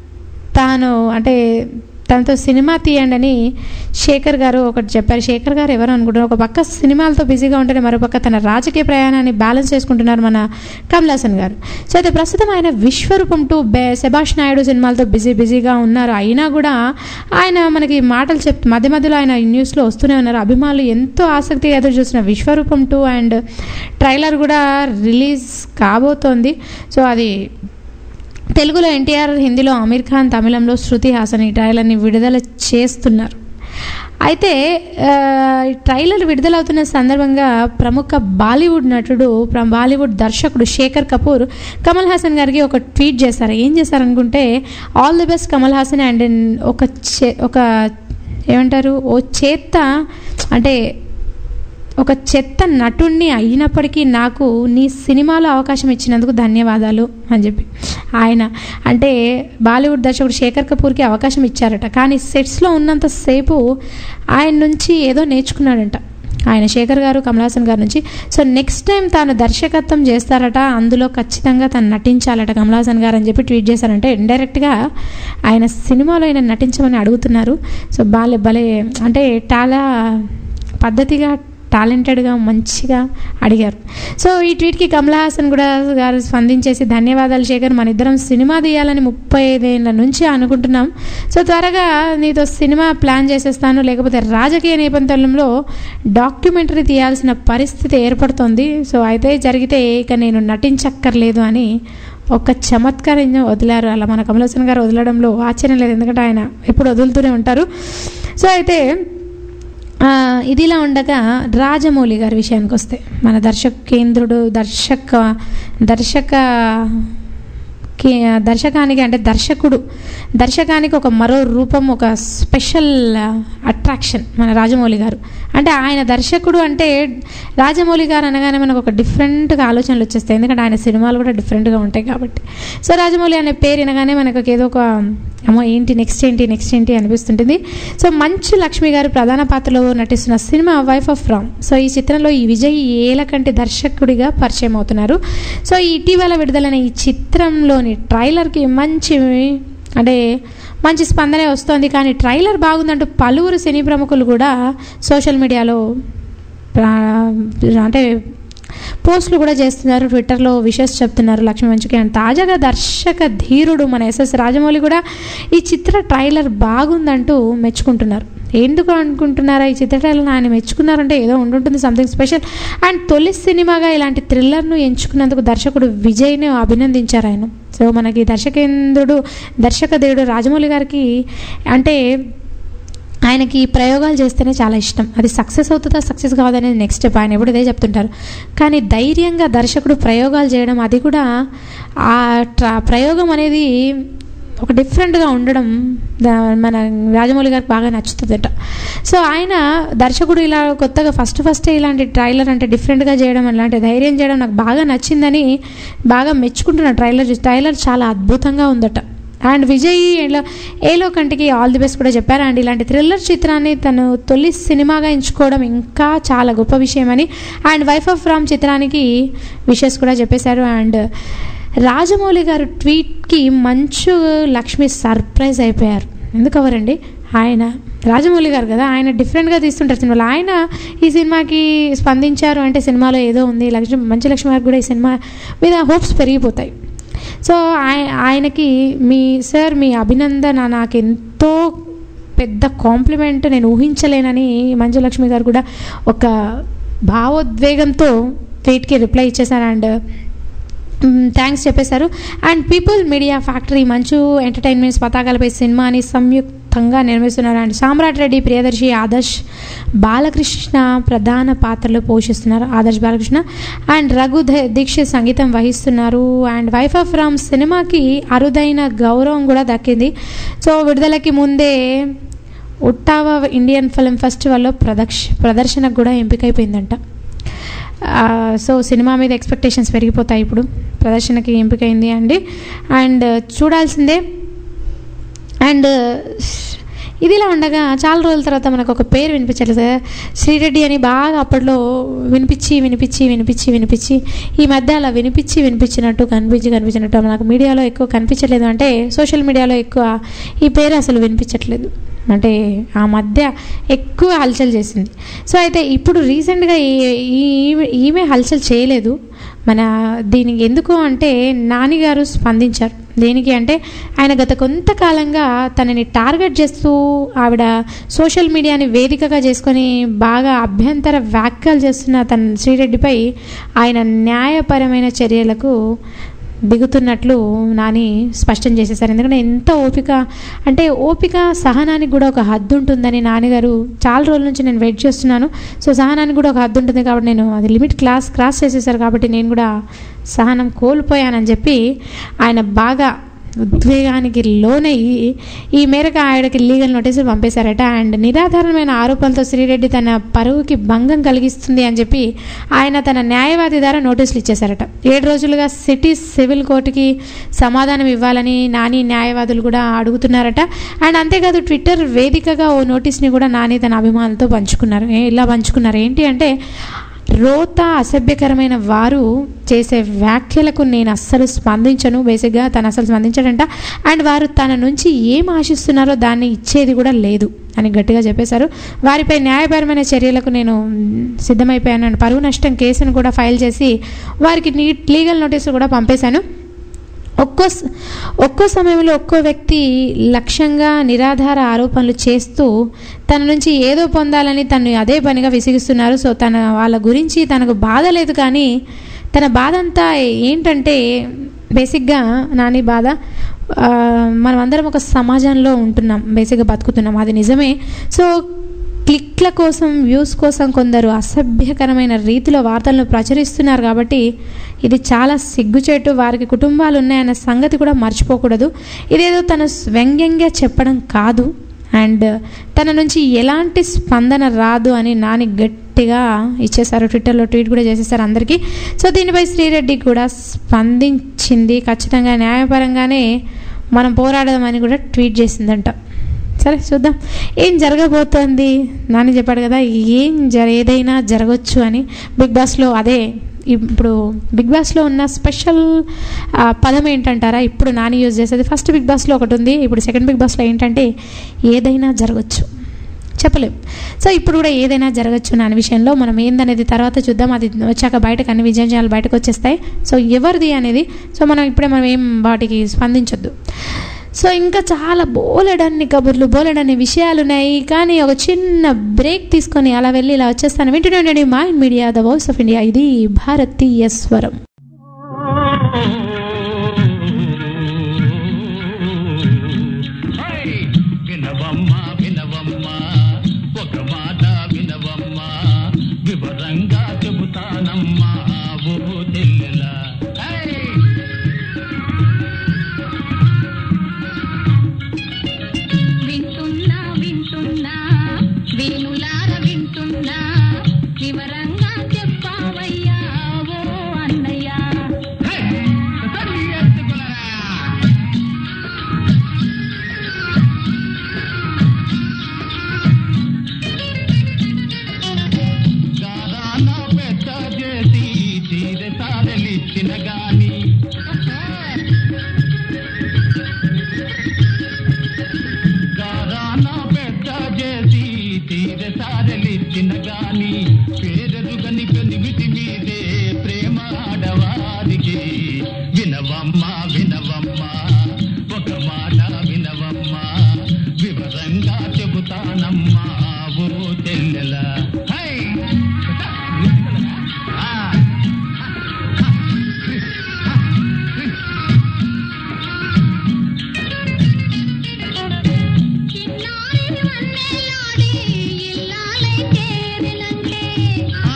తాను అంటే తనతో సినిమా తీయండి అని శేఖర్ గారు ఒకటి చెప్పారు శేఖర్ గారు ఎవరు అనుకుంటున్నారు ఒక పక్క సినిమాలతో బిజీగా ఉంటేనే మరో పక్క తన రాజకీయ ప్రయాణాన్ని బ్యాలెన్స్ చేసుకుంటున్నారు మన కమల్ హాసన్ గారు సో అయితే ప్రస్తుతం ఆయన విశ్వరూపం టు బే శభాష్ నాయుడు సినిమాలతో బిజీ బిజీగా ఉన్నారు అయినా కూడా ఆయన మనకి మాటలు చెప్ మధ్య మధ్యలో ఆయన న్యూస్లో వస్తూనే ఉన్నారు అభిమానులు ఎంతో ఆసక్తిగా ఎదురు చూసిన విశ్వరూపం టూ అండ్ ట్రైలర్ కూడా రిలీజ్ కాబోతోంది సో అది తెలుగులో ఎన్టీఆర్ హిందీలో అమీర్ ఖాన్ తమిళంలో శృతి హాసన్ ఈ ట్రైలర్ని విడుదల చేస్తున్నారు అయితే ఆ, ఈ ట్రైలర్ విడుదలవుతున్న సందర్భంగా ప్రముఖ బాలీవుడ్ నటుడు ప్ర- బాలీవుడ్ దర్శకుడు శేఖర్ కపూర్ కమల్ హాసన్ గారికి ఒక ట్వీట్ చేశారు ఏం చేశారనుకుంటే all the best Kamal Haasan and ఒక చే- ఒక ఏమంటారు ఓ చేత్త అంటే ఒక చెత్త నటుణ్ణి అయినప్పటికీ నాకు నీ సినిమాలో అవకాశం ఇచ్చినందుకు ధన్యవాదాలు అని చెప్పి ఆయన అంటే బాలీవుడ్ దర్శకుడు శేఖర్ కపూర్కి అవకాశం ఇచ్చారట కానీ సెట్స్లో ఉన్నంతసేపు ఆయన నుంచి ఏదో నేర్చుకున్నాడంట ఆయన శేఖర్ గారు కమల్ హాసన్ గారి నుంచి సో నెక్స్ట్ టైం తాను దర్శకత్వం చేస్తారట అందులో ఖచ్చితంగా తను నటించాలట కమల్ హాసన్ గారు అని చెప్పి ట్వీట్ చేశారంటే ఇండైరెక్ట్గా ఆయన సినిమాలో ఆయన నటించమని అడుగుతున్నారు సో బాలే భలే అంటే చాలా పద్ధతిగా టాలెంటెడ్గా మంచిగా అడిగారు సో ఈ ట్వీట్కి కమల్ హాసన్ కూడా గారు స్పందించేసి ధన్యవాదాలు శేఖర్ మన ఇద్దరం సినిమా తీయాలని ముప్పై ఐదేళ్ళ నుంచి అనుకుంటున్నాం సో త్వరగా నీతో సినిమా ప్లాన్ చేసేస్తాను లేకపోతే రాజకీయ నేపథ్యంలో డాక్యుమెంటరీ తీయాల్సిన పరిస్థితి ఏర్పడుతోంది సో అయితే జరిగితే ఇక నేను నటించక్కర్లేదు అని ఒక చమత్కారంగా వదిలారు అలా మన కమల్ హాసన్ గారు వదలడంలో ఆశ్చర్యం లేదు ఎందుకంటే ఆయన ఎప్పుడు వదులుతూనే ఉంటారు సో అయితే ఆ, ఇదిలా ఉండగా రాజమౌళి గారి విషయానికి వస్తే మన దర్శక కేంద్రుడు దర్శక దర్శక కే- దర్శకానికి అంటే దర్శకుడు దర్శకానికి ఒక మరో రూపం ఒక స్పెషల్ అట్రాక్షన్ మన రాజమౌళి గారు అంటే ఆయన దర్శకుడు అంటే రాజమౌళి గారు అనగానే మనకు ఒక డిఫరెంట్గా ఆలోచనలు వచ్చేస్తాయి ఎందుకంటే ఆయన సినిమాలు కూడా డిఫరెంట్గా ఉంటాయి కాబట్టి సో రాజమౌళి అనే పేరు వినగానే మనకు ఏదో ఒక అమ్మో ఏంటి నెక్స్ట్ ఏంటి నెక్స్ట్ ఏంటి అనిపిస్తుంటుంది సో మంచు లక్ష్మి గారు ప్రధాన పాత్రలో నటిస్తున్న సినిమా వైఫ్ ఆఫ్ రామ్ సో ఈ చిత్రంలో ఈ విజయ్ ఏలకంటి దర్శకుడిగా పరిచయం అవుతున్నారు సో ఈ ఇటీవల విడుదలైన ఈ చిత్రంలోని ట్రైలర్కి మంచి అంటే మంచి స్పందనే వస్తోంది కానీ ట్రైలర్ బాగుందంటూ పలువురు సినీ ప్రముఖులు కూడా సోషల్ మీడియాలో ప్రా- అంటే పోస్టులు కూడా చేస్తున్నారు ట్విట్టర్లో విషెస్ చెప్తున్నారు లక్ష్మీ మంచుకి అండ్ తాజాగా దర్శక ధీరుడు మన ఎస్ఎస్ రాజమౌళి కూడా ఈ చిత్ర ట్రైలర్ బాగుందంటూ మెచ్చుకుంటున్నారు ఎందుకు అనుకుంటున్నారా ఈ చిత్ర ట్రైలర్ ఆయన మెచ్చుకున్నారంటే ఏదో ఉండుంటుంది సంథింగ్ స్పెషల్ అండ్ తొలి సినిమాగా ఇలాంటి థ్రిల్లర్ను ఎంచుకున్నందుకు దర్శకుడు విజయ్ని అభినందించారు ఆయన సో మనకి దర్శకేంద్రుడు దర్శకదేవుడు రాజమౌళి గారికి అంటే ఆయనకి ఈ ప్రయోగాలు చేస్తేనే చాలా ఇష్టం అది సక్సెస్ అవుతుందా సక్సెస్ కావదనేది నెక్స్ట్ స్టెప్ ఆయన ఎప్పుడు ఇదే చెప్తుంటారు కానీ ధైర్యంగా దర్శకుడు ప్రయోగాలు చేయడం అది కూడా ఆ ట్ర ప్రయోగం అనేది ఒక డిఫరెంట్గా ఉండడం దా- మన రాజమౌళి గారికి బాగా నచ్చుతుందట సో ఆయన దర్శకుడు ఇలా కొత్తగా ఫస్ట్ ఫస్ట్ ఇలాంటి ట్రైలర్ అంటే డిఫరెంట్గా చేయడం అలాంటి ధైర్యం చేయడం నాకు బాగా నచ్చిందని బాగా మెచ్చుకుంటున్నా ట్రైలర్ చూసి ట్రైలర్ చాలా అద్భుతంగా ఉందట అండ్ విజయ్ ఏలో ఏలో కంటికి ఆల్ ది బెస్ట్ కూడా చెప్పారు అండ్ ఇలాంటి థ్రిల్లర్ చిత్రాన్ని తను తొలి సినిమాగా ఎంచుకోవడం ఇంకా చాలా గొప్ప విషయమని అండ్ వైఫ్ ఆఫ్ రామ్ చిత్రానికి విషెస్ కూడా చెప్పేశారు అండ్ రాజమౌళి గారు ట్వీట్కి మంచు లక్ష్మి సర్ప్రైజ్ అయిపోయారు ఎందుకు అవరండి ఆయన రాజమౌళి గారు కదా ఆయన డిఫరెంట్గా తీస్తుంటారు సినిమాలో ఆయన ఈ సినిమాకి స్పందించారు అంటే సినిమాలో ఏదో ఉంది లక్ష్మి మంచు లక్ష్మి గారికి కూడా ఈ సినిమా మీద హోప్స్ పెరిగిపోతాయి సో ఆయ ఆయనకి మీ సార్ మీ అభినందన నాకు ఎంతో పెద్ద కాంప్లిమెంట్ నేను ఊహించలేనని మంజులక్ష్మి గారు కూడా ఒక భావోద్వేగంతో ట్వీట్కి రిప్లై ఇచ్చేసారు అండ్ థ్యాంక్స్ చెప్పేశారు and People Media Factory Manchu Entertainments పతాకాలపై సినిమాని సంయుక్తంగా నిర్మిస్తున్నారు అండ్ సామ్రాట్ రెడ్డి ప్రియదర్శి ఆదర్శ్ బాలకృష్ణ ప్రధాన పాత్రలు పోషిస్తున్నారు ఆదర్శ్ బాలకృష్ణ అండ్ రఘు ధ- దీక్షిత్ సంగీతం వహిస్తున్నారు అండ్ వైఫ్ ఆఫ్ రామ్ సినిమాకి అరుదైన గౌరవం కూడా దక్కింది సో విడుదలకి ముందే ఒట్టావా ఇండియన్ ఫిల్మ్ ఫెస్టివల్లో ప్రదక్ష ప్రదర్శనకు కూడా ఎంపికైపోయిందంట ఆ, సో సినిమా మీద ఎక్స్పెక్టేషన్స్ పెరిగిపోతాయి ఇప్పుడు ప్రదర్శనకి ఎంపికైంది అండి అండ్ చూడాల్సిందే అండ్ ఇదిలా ఉండగా చాలా రోజుల తర్వాత మనకు ఒక పేరు వినిపించలేదు సార్ శ్రీరెడ్డి అని బాగా అప్పట్లో వినిపించి వినిపించి వినిపించి వినిపించి ఈ మధ్య అలా వినిపించి వినిపించినట్టు కనిపించి కనిపించినట్టు మనకు మీడియాలో ఎక్కువ కనిపించలేదు అంటే సోషల్ మీడియాలో ఎక్కువ ఈ పేరు అసలు వినిపించట్లేదు అంటే ఆ మధ్య ఎక్కువ హల్చల్ చేసింది సో అయితే ఇప్పుడు రీసెంట్గా ఈ- ఈ- ఈమె హల్చల్ చేయలేదు మన దీనికి ఎందుకు అంటే నానిగారు స్పందించారు దేనికి అంటే ఆయన గత కొంతకాలంగా తనని టార్గెట్ చేస్తూ ఆవిడ సోషల్ మీడియాని వేదికగా చేసుకొని బాగా అభ్యంతర వ్యాఖ్యలు చేస్తున్న తన శ్రీరెడ్డిపై ఆయన న్యాయపరమైన చర్యలకు దిగుతున్నట్లు నాని స్పష్టం చేసేసారు ఎందుకంటే ఎంత ఓపిక అంటే ఓపిక సహనానికి కూడా ఒక హద్దు ఉంటుందని నాన్నగారు చాలా రోజుల నుంచి నేను వెయిట్ చేస్తున్నాను సో సహనానికి కూడా ఒక హద్దు ఉంటుంది కాబట్టి నేను అది లిమిట్ క్లాస్ క్రాస్ చేసేసారు కాబట్టి నేను కూడా సహనం కోల్పోయానని చెప్పి ఆయన బాగా ఉద్వేగానికి లోనయ్యి ఈ మేరకు ఆవిడకి లీగల్ నోటీసులు పంపేశారట అండ్ నిరాధారమైన ఆరోపణలతో శ్రీరెడ్డి తన పరువుకి భంగం కలిగిస్తుంది అని చెప్పి ఆయన తన న్యాయవాది ద్వారా నోటీసులు ఇచ్చేశారట ఏడు రోజులుగా సిటీ సివిల్ కోర్టుకి సమాధానం ఇవ్వాలని నాని న్యాయవాదులు కూడా అడుగుతున్నారట అండ్ అంతేకాదు ట్విట్టర్ వేదికగా ఓ నోటీస్ని కూడా నాని తన అభిమానులతో పంచుకున్నారు ఏ- ఇలా పంచుకున్నారు ఏంటి అంటే రోత అసభ్యకరమైన వారు చేసే వ్యాఖ్యలకు నేను అస్సలు స్పందించను బేసిక్గా తను అసలు స్పందించడంట అండ్ వారు తన నుంచి ఏం ఆశిస్తున్నారో దాన్ని ఇచ్చేది కూడా లేదు అని గట్టిగా చెప్పేశారు వారిపై న్యాయపరమైన చర్యలకు నేను మ్, సిద్ధమైపోయాను అండ్ పరువు నష్టం కేసును కూడా ఫైల్ చేసి వారికి నీ లీగల్ నోటీసులు కూడా పంపేశాను ఒక్కో స- ఒక్కో సమయంలో ఒక్కో వ్యక్తి లక్ష్యంగా నిరాధార ఆరోపణలు చేస్తూ తన నుంచి ఏదో పొందాలని తను అదే పనిగా విసిగిస్తున్నారు సో తన వాళ్ళ గురించి తనకు బాధ లేదు కానీ తన బాధ అంతా ఏంటంటే బేసిక్గా నాని బాధ ఆ, మనమందరం ఒక సమాజంలో ఉంటున్నాం బేసిక్గా బతుకుతున్నాం అది నిజమే సో క్లిక్ల కోసం వ్యూస్ కోసం కొందరు అసభ్యకరమైన రీతిలో వార్తలను ప్రచురిస్తున్నారు కాబట్టి ఇది చాలా సిగ్గుచేటు వారికి కుటుంబాలు ఉన్నాయన్న సంగతి కూడా మర్చిపోకూడదు ఇదేదో తను వ్యంగ్యంగా చెప్పడం కాదు అండ్ తన నుంచి ఎలాంటి స్పందన రాదు అని నాని గట్టిగా ఇచ్చేశారు ట్విట్టర్లో ట్వీట్ కూడా చేసేసారు అందరికీ సో దీనిపై శ్రీరెడ్డి కూడా స్పందించింది ఖచ్చితంగా న్యాయపరంగానే మనం పోరాడదామని కూడా ట్వీట్ చేసిందంట సరే చూద్దాం ఏం జరగబోతోంది నాని చెప్పాడు కదా ఏం జర ఏదైనా జరగచ్చు అని బిగ్ బాస్లో అదే ఇప్పుడు బిగ్ బాస్లో ఉన్న స్పెషల్ ఆ, పదం ఏంటంటారా ఇప్పుడు నాని యూజ్ చేసేది ఫస్ట్ బిగ్ బాస్లో ఒకటి ఉంది ఇప్పుడు సెకండ్ బిగ్ బాస్లో ఏంటంటే ఏదైనా జరగచ్చు చెప్పలేం సో ఇప్పుడు కూడా ఏదైనా జరగచ్చు నాని విషయంలో మనం ఏందనేది తర్వాత చూద్దాం అది వచ్చాక బయటకు అన్ని విజయాలు బయటకు వచ్చేస్తాయి సో ఎవరిది అనేది సో మనం ఇప్పుడే మనం ఏం వాటికి స్పందించొద్దు సో ఇంకా చాలా బోలెడన్ని కబుర్లు బోలెడన్ని విషయాలు ఉన్నాయి కానీ ఒక చిన్న బ్రేక్ తీసుకొని అలా వెళ్ళి ఇలా వచ్చేస్తాను వింటున్నాండి Mind Media the voice of India ఇది భారతీయ స్వరం వినవమ్మా వినవమ్మా ఒక మాట వినవమ్మా వివరంగా చెబుతానమ్మా ఓ తెల్లెలా వింటున్నా వింటున్నా వేణులార వింటున్నా వివరంగా చెప్పావయ్యా ఓ అన్నయ్య గారాన పెద్ద చేసి తీరె సారెలిచ్చిన గాని గారాన పెద్ద చేసి తీరె సారెలిచ్చిన గాని పేరెరుగని పెనిమిటి మీదే ప్రేమ ఆడవారికి వినవమ్మా వినవమ్మా ఒక మాట వినవమ్మా వివరంగా చెబుతానమ్మా ఓ తెల్లెలా హై! ఆ! చిన్నారి వన్నెలాడి ఇల్లాలై చేరినంటే ఆ!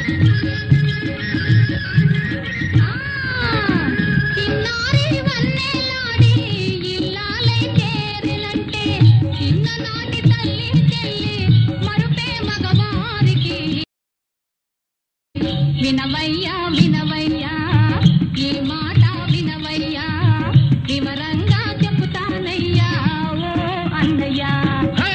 చిన్నారి వన్నెలాడి ఇల్లాలై చేరినంటే చిన్ననాటి తల్లి చెల్లి మరుపే మగవారికి వినవయ్యా వినవయ్యా ఈ మాట వినవయ్యా వివరంగా చెబుతానయ్యా ఓ అన్నయ్యా హై!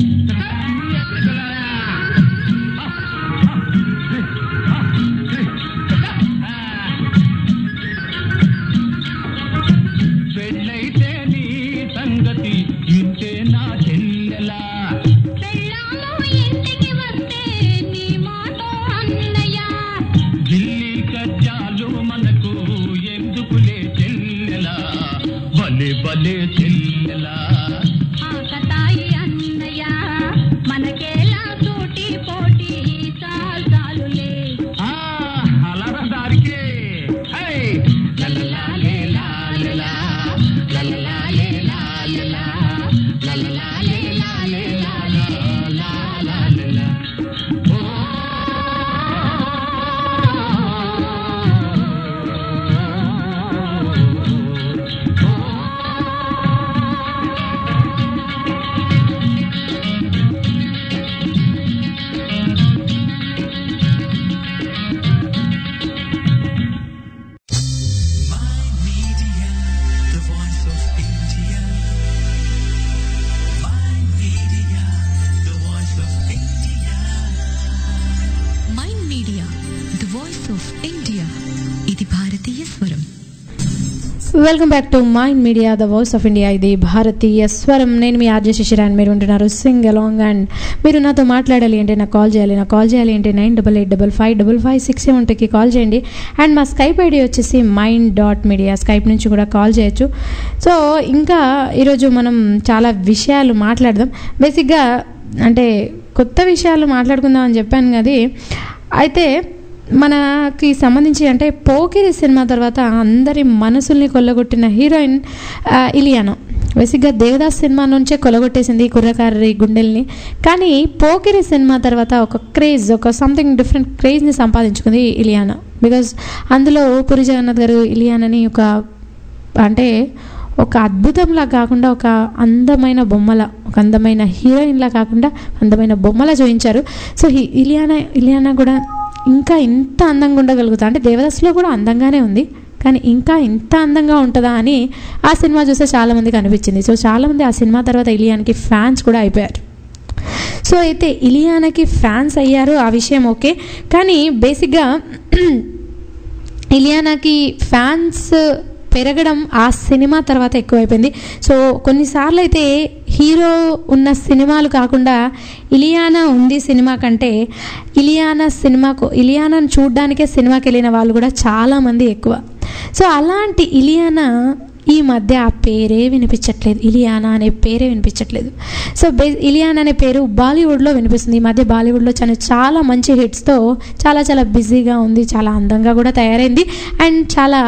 పెళ్ళైతే నీ సంగతి ఇంతే నా చెల్లెలా పెళ్ళాము ఇంటికి వస్తే నీ మాట అన్నయ్యా ఢిల్లీ కజ్జాలు మనకు ఎందుకులే చెల్లెలా భలే భలే చెల్లెలా ఆకతాయి అన్నయ్య మనకేలా తోటి పోటీ చాలు చాలులే ఆ, అలరా దారికే హై! లలలాలే లాలలా, లలలాలే లాలలా, లలలాలే లాలే లాలా, లాలాలలా. Mind Media, the voice of India. Mind Media, the voice of India. Mind Media the voice of India ఇది భారతీయ స్వరం welcome back to Mind Media the voice of India ఇది భారతీయ స్వరం నేను మీ ఆర్జే శిశిర అండ్ మీరు ఉంటున్నారు సింగ్ అలాంగ్ అండ్ మీరు నాతో మాట్లాడాలి అంటే నాకు కాల్ చేయాలి నాకు కాల్ చేయాలి అంటే nine double eight double five double five six సెవెన్కి కాల్ చేయండి అండ్ మా స్కైప్ ఐడి వచ్చేసి మైండ్ డాట్ మీడియా స్కైప్ నుంచి కూడా కాల్ చేయొచ్చు సో ఇంకా ఈరోజు మనం చాలా విషయాలు మాట్లాడదాం బేసిక్గా అంటే కొత్త విషయాలు మాట్లాడుకుందాం అని చెప్పాను కదా అయితే మనకి సంబంధించి అంటే పోకిరి సినిమా తర్వాత అందరి మనసుల్ని కొల్లగొట్టిన హీరోయిన్ ఆ, ఇలియానా బేసిక్గా దేవదాస్ సినిమా నుంచే కొల్లగొట్టేసింది ఈ కుర్రకారి గుండెల్ని కానీ పోకిరి సినిమా తర్వాత ఒక క్రేజ్ ఒక సంథింగ్ డిఫరెంట్ క్రేజ్ని సంపాదించుకుంది ఇలియానా బికాజ్ అందులో పూరి జగన్నాథ్ గారు ఇలియానాని ఒక అంటే ఒక అద్భుతంలా కాకుండా ఒక అందమైన బొమ్మల ఒక అందమైన హీరోయిన్లా కాకుండా అందమైన బొమ్మలా చూపించారు సో హి- ఇలియానా ఇలియానా కూడా ఇంకా ఇంత అందంగా ఉండగలుగుతా అంటే దేవదాస్లో కూడా అందంగానే ఉంది కానీ ఇంకా ఇంత అందంగా ఉంటుందా అని ఆ సినిమా చూస్తే చాలామందికి అనిపించింది సో చాలామంది ఆ సినిమా తర్వాత ఇలియానాకి ఫ్యాన్స్ కూడా అయిపోయారు సో అయితే ఇలియానాకి ఫ్యాన్స్ అయ్యారు ఆ విషయం ఓకే కానీ బేసిక్గా ఇలియానాకి ఫ్యాన్స్ పెరగడం ఆ సినిమా తర్వాత ఎక్కువైపోయింది సో కొన్నిసార్లు అయితే హీరో ఉన్న సినిమాలు కాకుండా ఇలియానా ఉంది సినిమా కంటే ఇలియానా సినిమాకు ఇలియానాను చూడడానికే సినిమాకి వెళ్ళిన వాళ్ళు కూడా చాలామంది ఎక్కువ సో అలాంటి ఇలియానా ఈ మధ్య ఆ పేరే వినిపించట్లేదు ఇలియానా అనే పేరే వినిపించట్లేదు సో బే ఇలియానా అనే పేరు బాలీవుడ్లో వినిపిస్తుంది ఈ మధ్య బాలీవుడ్లో చాలా చాలా మంచి హిట్స్తో చాలా చాలా బిజీగా ఉంది చాలా అందంగా కూడా తయారైంది అండ్ చాలా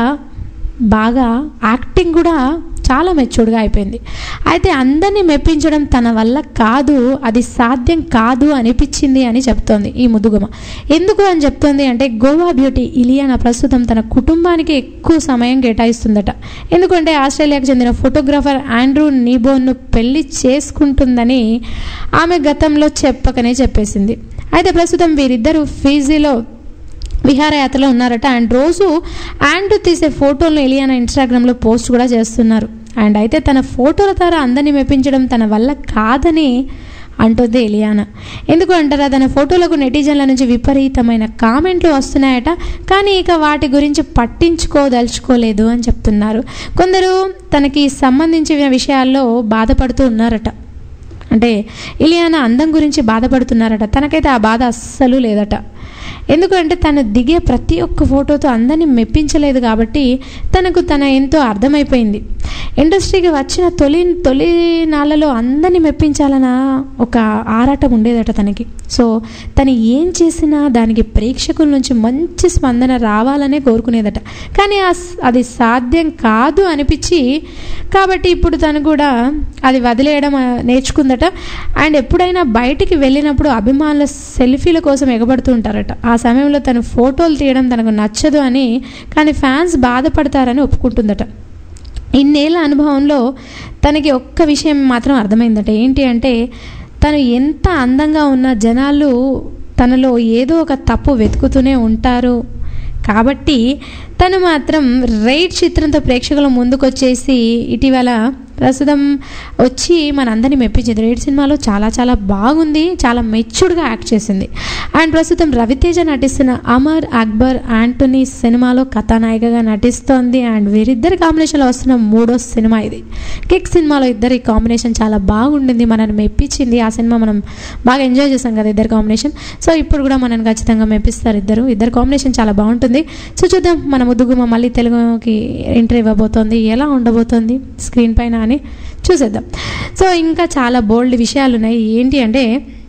బాగా యాక్టింగ్ కూడా చాలా మెచ్యూర్డ్గా అయిపోయింది అయితే అందరినీ మెప్పించడం తన వల్ల కాదు అది సాధ్యం కాదు అనిపించింది అని చెప్తోంది ఈ ముదుగుమ ఎందుకు అని చెప్తోంది అంటే గోవా బ్యూటీ ఇలియానా ప్రస్తుతం తన కుటుంబానికి ఎక్కువ సమయం కేటాయిస్తుందట ఎందుకంటే ఆస్ట్రేలియాకు చెందిన ఫోటోగ్రాఫర్ ఆండ్రూ నీబోన్ను పెళ్లి చేసుకుంటుందని ఆమె గతంలో చెప్పకనే చెప్పేసింది అయితే ప్రస్తుతం వీరిద్దరూ ఫీజీలో విహారయాత్రలో ఉన్నారట అండ్ రోజు యాండ్ తీసే ఫోటోలను ఎలియానా ఇన్స్టాగ్రామ్లో పోస్ట్ కూడా చేస్తున్నారు అండ్ అయితే తన ఫోటోల ద్వారా అందరినీ మెప్పించడం తన వల్ల కాదని అంటుంది ఎలియానా ఎందుకు అంటారా తన ఫోటోలకు నెటిజన్ల నుంచి విపరీతమైన కామెంట్లు వస్తున్నాయట కానీ ఇక వాటి గురించి పట్టించుకోదలుచుకోలేదు అని చెప్తున్నారు కొందరు తనకి సంబంధించిన విషయాల్లో బాధపడుతూ ఉన్నారట అంటే ఇలియానా అందం గురించి బాధపడుతున్నారట తనకైతే ఆ బాధ అస్సలు లేదట ఎందుకంటే తను దిగే ప్రతి ఒక్క ఫోటోతో అందరినీ మెప్పించలేదు కాబట్టి తనకు తన ఎంతో అర్థమైపోయింది ఇండస్ట్రీకి వచ్చిన తొలి తొలి నాళ్ళలో అందరినీ మెప్పించాలన్న ఒక ఆరాటం ఉండేదట తనకి సో తను ఏం చేసినా దానికి ప్రేక్షకుల నుంచి మంచి స్పందన రావాలనే కోరుకునేదట కానీ ఆ స్- అది సాధ్యం కాదు అనిపించి కాబట్టి ఇప్పుడు తను కూడా అది వదిలేయడం ఆ, నేర్చుకుందట అండ్ ఎప్పుడైనా బయటికి వెళ్ళినప్పుడు అభిమానుల సెల్ఫీల కోసం ఎగబడుతూ ఉంటారట ఆ సమయంలో తను ఫోటోలు తీయడం తనకు నచ్చదు అని కానీ ఫ్యాన్స్ బాధపడతారని ఒప్పుకుంటుందట ఇన్నేళ్ళ అనుభవంలో తనకి ఒక్క విషయం మాత్రం అర్థమైందట ఏంటి అంటే తను ఎంత అందంగా ఉన్న జనాలు తనలో ఏదో ఒక తప్పు వెతుకుతూనే ఉంటారు కాబట్టి తను మాత్రం రైట్ చిత్రంతో ప్రేక్షకుల ముందుకొచ్చేసి ఇటీవల ప్రస్తుతం వచ్చి మనందరినీ మెప్పించింది రైట్ సినిమాలో చాలా చాలా బాగుంది చాలా మెచ్యూర్డ్గా యాక్ట్ చేసింది అండ్ ప్రస్తుతం రవితేజ నటిస్తున్న అమర్ అక్బర్ యాంటోనీ సినిమాలో కథానాయికగా నటిస్తోంది అండ్ వీరిద్దరి కాంబినేషన్లో వస్తున్న మూడో సినిమా ఇది కిక్ సినిమాలో ఇద్దరి కాంబినేషన్ చాలా బాగుండింది మనల్ని మెప్పించింది ఆ సినిమా మనం బాగా ఎంజాయ్ చేసాం కదా ఇద్దరు కాంబినేషన్ సో ఇప్పుడు కూడా మనల్ని ఖచ్చితంగా మెప్పిస్తారు ఇద్దరు ఇద్దరు కాంబినేషన్ చాలా బాగుంటుంది సో చూద్దాం మన ముద్దుగుమ్మ మళ్ళీ తెలుగుకి ఎంట్రీ ఇవ్వబోతోంది ఎలా ఉండబోతోంది స్క్రీన్ పైన అని చూసేద్దాం సో ఇంకా చాలా బోల్డ్ విషయాలు ఉన్నాయి ఏంటి అంటే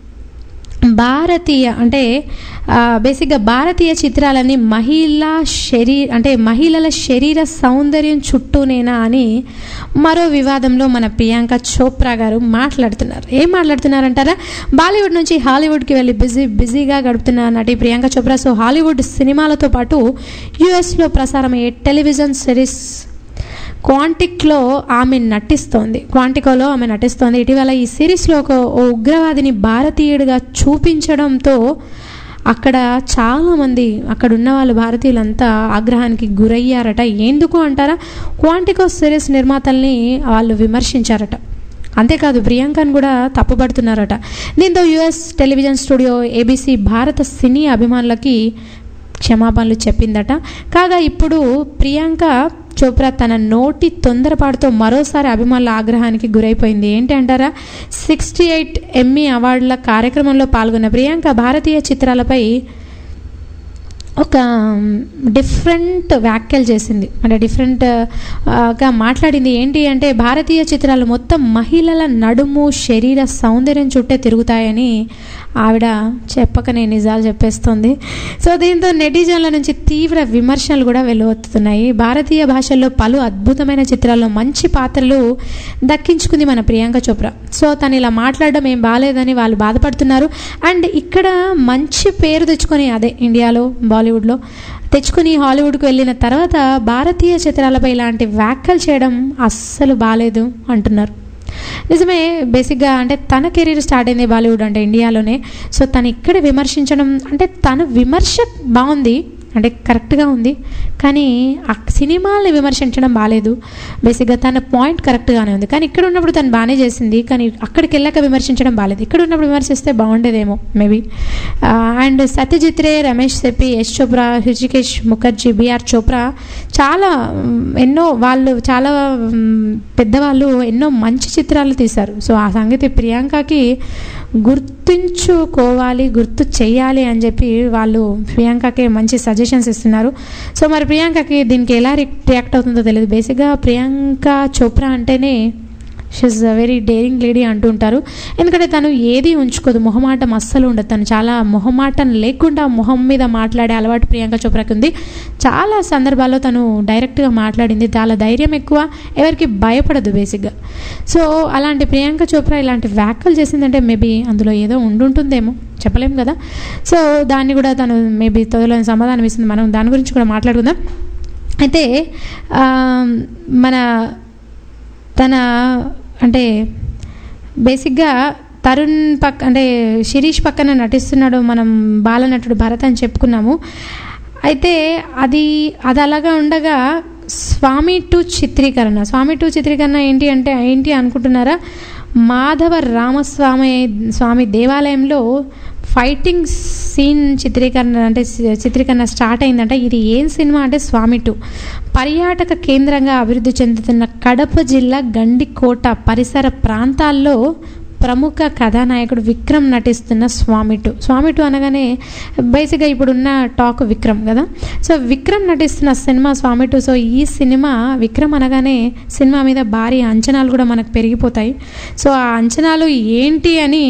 భారతీయ అంటే ఆ, బేసిక్గా భారతీయ చిత్రాలని మహిళా శరీ అంటే మహిళల శరీర సౌందర్యం చుట్టూనేనా అని మరో వివాదంలో మన ప్రియాంక చోప్రా గారు మాట్లాడుతున్నారు ఏం మాట్లాడుతున్నారంటారా బాలీవుడ్ నుంచి హాలీవుడ్కి వెళ్ళి బిజీ బిజీగా గడుపుతున్న నటి ప్రియాంక చోప్రా సో హాలీవుడ్ సినిమాలతో పాటు యుఎస్లో ప్రసారమయ్యే టెలివిజన్ సిరీస్ క్వాంటిక్లో ఆమె నటిస్తోంది క్వాంటికోలో ఆమె నటిస్తోంది ఇటీవల ఈ సిరీస్లో ఒక ఓ ఉగ్రవాదిని భారతీయుడిగా చూపించడంతో అక్కడ చాలామంది అక్కడ ఉన్న వాళ్ళు భారతీయులంతా ఆగ్రహానికి గురయ్యారట ఎందుకు అంటారా క్వాంటికో సిరీస్ నిర్మాతల్ని వాళ్ళు విమర్శించారట అంతేకాదు ప్రియాంకను కూడా తప్పుపడుతున్నారట దీంతో యుఎస్ టెలివిజన్ స్టూడియో ఏబీసీ భారత సినీ అభిమానులకి క్షమాపణలు చెప్పిందట కాగా ఇప్పుడు ప్రియాంక చోప్రా తన నోటి తొందరపాటుతో మరోసారి అభిమానుల ఆగ్రహానికి గురైపోయింది ఏంటి అంటారా సిక్స్టీ ఎయిట్ ఎమ్మీ అవార్డుల కార్యక్రమంలో పాల్గొన్న ప్రియాంక భారతీయ చిత్రాలపై ఒక డిఫరెంట్ వ్యాఖ్యలు చేసింది అంటే డిఫరెంట్ గా మాట్లాడింది ఏంటి అంటే భారతీయ చిత్రాలు మొత్తం మహిళల నడుము శరీర సౌందర్యం చుట్టే తిరుగుతాయని ఆవిడ చెప్పకనే నిజాలు చెప్పేస్తుంది సో దీంతో నెటిజన్ల నుంచి తీవ్ర విమర్శలు కూడా వెలువెత్తుతున్నాయి భారతీయ భాషల్లో పలు అద్భుతమైన చిత్రాల్లో మంచి పాత్రలు దక్కించుకుంది మన ప్రియాంక చోప్రా సో తను ఇలా మాట్లాడడం ఏం బాగాలేదని వాళ్ళు బాధపడుతున్నారు అండ్ ఇక్కడ మంచి పేరు తెచ్చుకొని అదే ఇండియాలో బాలీవుడ్లో తెచ్చుకుని హాలీవుడ్కి వెళ్ళిన తర్వాత భారతీయ చిత్రాలపై ఇలాంటి వ్యాఖ్యలు చేయడం అస్సలు బాగాలేదు అంటున్నారు నిజమే బేసిక్గా అంటే తన కెరీర్ స్టార్ట్ అయింది బాలీవుడ్ అంటే ఇండియాలోనే సో తను ఇక్కడ విమర్శించడం అంటే తన విమర్శ బాగుంది అంటే కరెక్ట్గా ఉంది కానీ ఆ సినిమాల్ని విమర్శించడం బాగాలేదు బేసిక్గా తన పాయింట్ కరెక్ట్గానే ఉంది కానీ ఇక్కడ ఉన్నప్పుడు తను బాగానే చేసింది కానీ అక్కడికి వెళ్ళాక విమర్శించడం బాగాలేదు ఇక్కడ ఉన్నప్పుడు విమర్శిస్తే బాగుండేదేమో మేబీ అండ్ సత్యజిత్ రే రమేష్ సెప్పి యశ్ చోప్రా హృషికేష్ ముఖర్జీ బీఆర్ చోప్రా చాలా మ్, ఎన్నో వాళ్ళు చాలా మ్, పెద్దవాళ్ళు ఎన్నో మంచి చిత్రాలు తీశారు సో ఆ సంగతి ప్రియాంకకి గుర్తు గుర్తుంచుకోవాలి గుర్తు చేయాలి అని చెప్పి వాళ్ళు ప్రియాంకకి మంచి సజెషన్స్ ఇస్తున్నారు సో మరి ప్రియాంకకి దీనికి ఎలా రియాక్ట్ అవుతుందో తెలియదు బేసిక్గా ప్రియాంక చోప్రా అంటేనే she a very daring lady అంటుంటారు ఎందుకంటే తను ఏది ఉంచుకోదు మొహమాటం అస్సలు ఉండదు తను చాలా మొహమాటం లేకుండా మొహం మీద మాట్లాడే అలవాటు ప్రియాంక చోప్రాకి ఉంది చాలా సందర్భాల్లో తను డైరెక్ట్గా మాట్లాడింది చాలా ధైర్యం ఎక్కువ ఎవరికి భయపడదు బేసిక్గా సో అలాంటి ప్రియాంక చోప్రా ఇలాంటి వ్యాఖ్యలు చేసిందంటే మేబీ అందులో ఏదో ఉండుంటుందేమో చెప్పలేం కదా సో దాన్ని కూడా తను మేబీ త్వరలో సమాధానం ఇస్తుంది మనం దాని గురించి కూడా మాట్లాడుకుందాం అయితే ఆ, మన తన అంటే బేసిక్గా తరుణ్ పక్క అంటే శిరీష్ పక్కన నటిస్తున్నాడు మనం బాలనటుడు భరత్ అని చెప్పుకున్నాము అయితే అది అది అలాగా ఉండగా స్వామి టూ చిత్రీకరణ స్వామి టూ చిత్రీకరణ ఏంటి అంటే ఏంటి అనుకుంటున్నారా మాధవ రామస్వామి స్వామి దేవాలయంలో ఫైటింగ్ సీన్ చిత్రీకరణ అంటే సి- చిత్రీకరణ స్టార్ట్ అయిందంటే ఇది ఏం సినిమా అంటే స్వామి టూ పర్యాటక కేంద్రంగా అభివృద్ధి చెందుతున్న కడప జిల్లా గండికోట పరిసర ప్రాంతాల్లో ప్రముఖ కథానాయకుడు విక్రమ్ నటిస్తున్న స్వామి టూ స్వామి టూ అనగానే బేసిక్గా ఇప్పుడున్న టాక్ విక్రమ్ కదా సో విక్రమ్ నటిస్తున్న సినిమా స్వామి టూ సో ఈ సినిమా విక్రమ్ అనగానే సినిమా మీద భారీ అంచనాలు కూడా మనకు పెరిగిపోతాయి సో ఆ అంచనాలు ఏంటి అని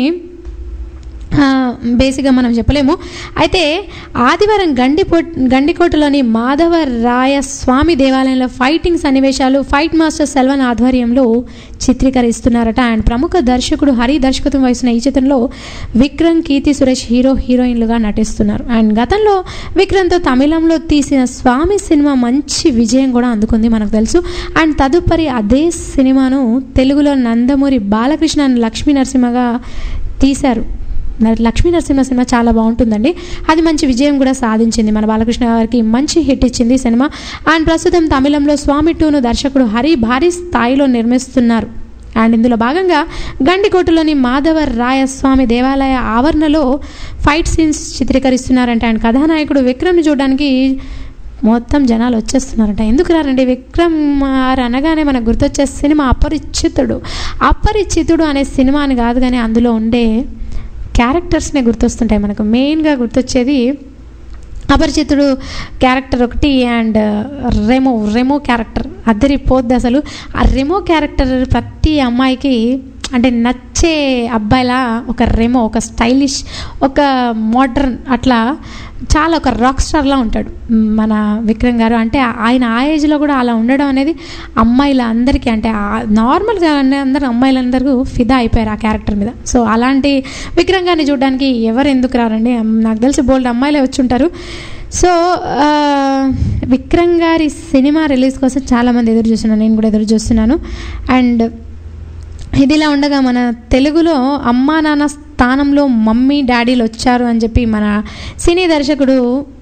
ఆ, బేసిక్గా మనం చెప్పలేము అయితే ఆదివారం గండిపో గండికోటలోని మాధవరాయ స్వామి దేవాలయంలో ఫైటింగ్ సన్నివేశాలు ఫైట్ మాస్టర్ సెల్వన్ ఆధ్వర్యంలో చిత్రీకరిస్తున్నారట అండ్ ప్రముఖ దర్శకుడు హరి దర్శకత్వం వహిస్తున్న ఈ చిత్రంలో విక్రమ్ కీర్తి సురేష్ హీరో హీరోయిన్లుగా నటిస్తున్నారు అండ్ గతంలో విక్రమ్తో తమిళంలో తీసిన స్వామి సినిమా మంచి విజయం కూడా అందుకుంది మనకు తెలుసు అండ్ తదుపరి అదే సినిమాను తెలుగులో నందమూరి బాలకృష్ణ అండ్ లక్ష్మీ నరసింహగా తీశారు న- లక్ష్మీ నరసింహ సినిమా చాలా బాగుంటుందండి అది మంచి విజయం కూడా సాధించింది మన బాలకృష్ణ గారికి మంచి హిట్ ఇచ్చింది ఈ సినిమా అండ్ ప్రస్తుతం తమిళంలో స్వామి టూను దర్శకుడు హరి భారీ స్థాయిలో నిర్మిస్తున్నారు అండ్ ఇందులో భాగంగా గండికోటలోని మాధవ రాయస్వామి దేవాలయ ఆవరణలో ఫైట్ సీన్స్ చిత్రీకరిస్తున్నారంట అండ్ కథానాయకుడు విక్రమ్ని చూడడానికి మొత్తం జనాలు వచ్చేస్తున్నారంట ఎందుకు రారండి విక్రమ్ ఆర్ అనగానే మనకు గుర్తొచ్చే సినిమా అపరిచితుడు అపరిచితుడు అనే సినిమా అని కాదు కానీ అందులో ఉండే క్యారెక్టర్స్నే గుర్తొస్తుంటాయి మనకు మెయిన్గా గుర్తొచ్చేది అపరిచితుడు క్యారెక్టర్ ఒకటి అండ్ రెమో రెమో క్యారెక్టర్ అద్దరిపోద్ది అసలు ఆ రెమో క్యారెక్టర్ ప్రతి అమ్మాయికి అంటే నచ్చే అబ్బాయిలా ఒక రెమో ఒక స్టైలిష్ ఒక మోడర్న్ అట్లా చాలా ఒక రాక్ స్టార్లా ఉంటాడు మ్, మన విక్రమ్ గారు అంటే ఆయన ఆ ఏజ్లో కూడా అలా ఉండడం అనేది అమ్మాయిల అందరికీ అంటే ఆ- నార్మల్గా అందరు అమ్మాయిలందరూ ఫిదా అయిపోయారు ఆ క్యారెక్టర్ మీద సో అలాంటి విక్రమ్ గారిని చూడడానికి ఎవరు ఎందుకు రారండి అమ్, నాకు తెలిసి బోల్డ్ అమ్మాయిలే వచ్చి ఉంటారు సో ఆ, విక్రమ్ గారి సినిమా రిలీజ్ కోసం చాలామంది ఎదురు చూస్తున్నాను నేను కూడా ఎదురు చూస్తున్నాను అండ్ ఇదిలా ఉండగా మన తెలుగులో అమ్మా నాన్న స్థానంలో మమ్మీ డాడీలు వచ్చారు అని చెప్పి మన సినీ దర్శకుడు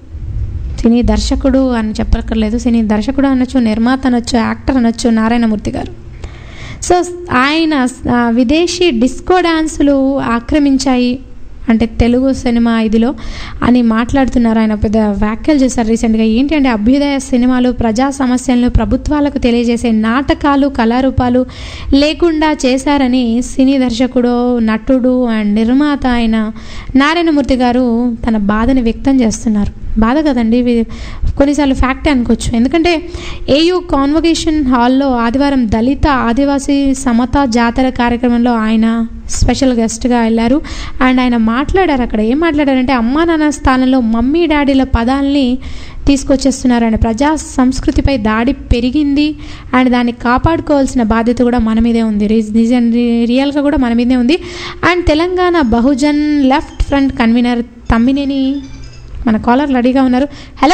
సినీ దర్శకుడు అని చెప్పక్కర్లేదు సినీ దర్శకుడు అనొచ్చు నిర్మాత అనొచ్చు యాక్టర్ అనొచ్చు నారాయణమూర్తి గారు సో ఆయన ఆ, విదేశీ డిస్కో డాన్సులు ఆక్రమించాయి అంటే తెలుగు సినిమా ఇదిలో అని మాట్లాడుతున్నారు ఆయన పెద్ద వ్యాఖ్యలు చేశారు రీసెంట్గా ఏంటి అంటే అభ్యుదయ సినిమాలు ప్రజా సమస్యలను ప్రభుత్వాలకు తెలియజేసే నాటకాలు కళారూపాలు లేకుండా చేశారని సినీ దర్శకుడు నటుడు అండ్ నిర్మాత అయిన నారాయణమూర్తి గారు తన బాధని వ్యక్తం చేస్తున్నారు బాధ కదండి ఇది కొన్నిసార్లు ఫ్యాక్టే అనుకోవచ్చు ఎందుకంటే ఏయూ కాన్వకేషన్ హాల్లో ఆదివారం దళిత ఆదివాసీ సమతా జాతర కార్యక్రమంలో ఆయన స్పెషల్ గెస్ట్గా వెళ్ళారు అండ్ ఆయన మాట్లాడారు అక్కడ ఏం మాట్లాడారంటే అమ్మా నాన్న స్థానంలో మమ్మీ డాడీల పదాలని తీసుకొచ్చేస్తున్నారండి ప్రజా సంస్కృతిపై దాడి పెరిగింది అండ్ దాన్ని కాపాడుకోవాల్సిన బాధ్యత కూడా మన మీదే ఉంది రీ- రీజన్ రీ- రియల్గా కూడా మన మీదే ఉంది and Telangana Bahujan left front convener Tammineni మన కాలర్ రెడీగా ఉన్నారు hello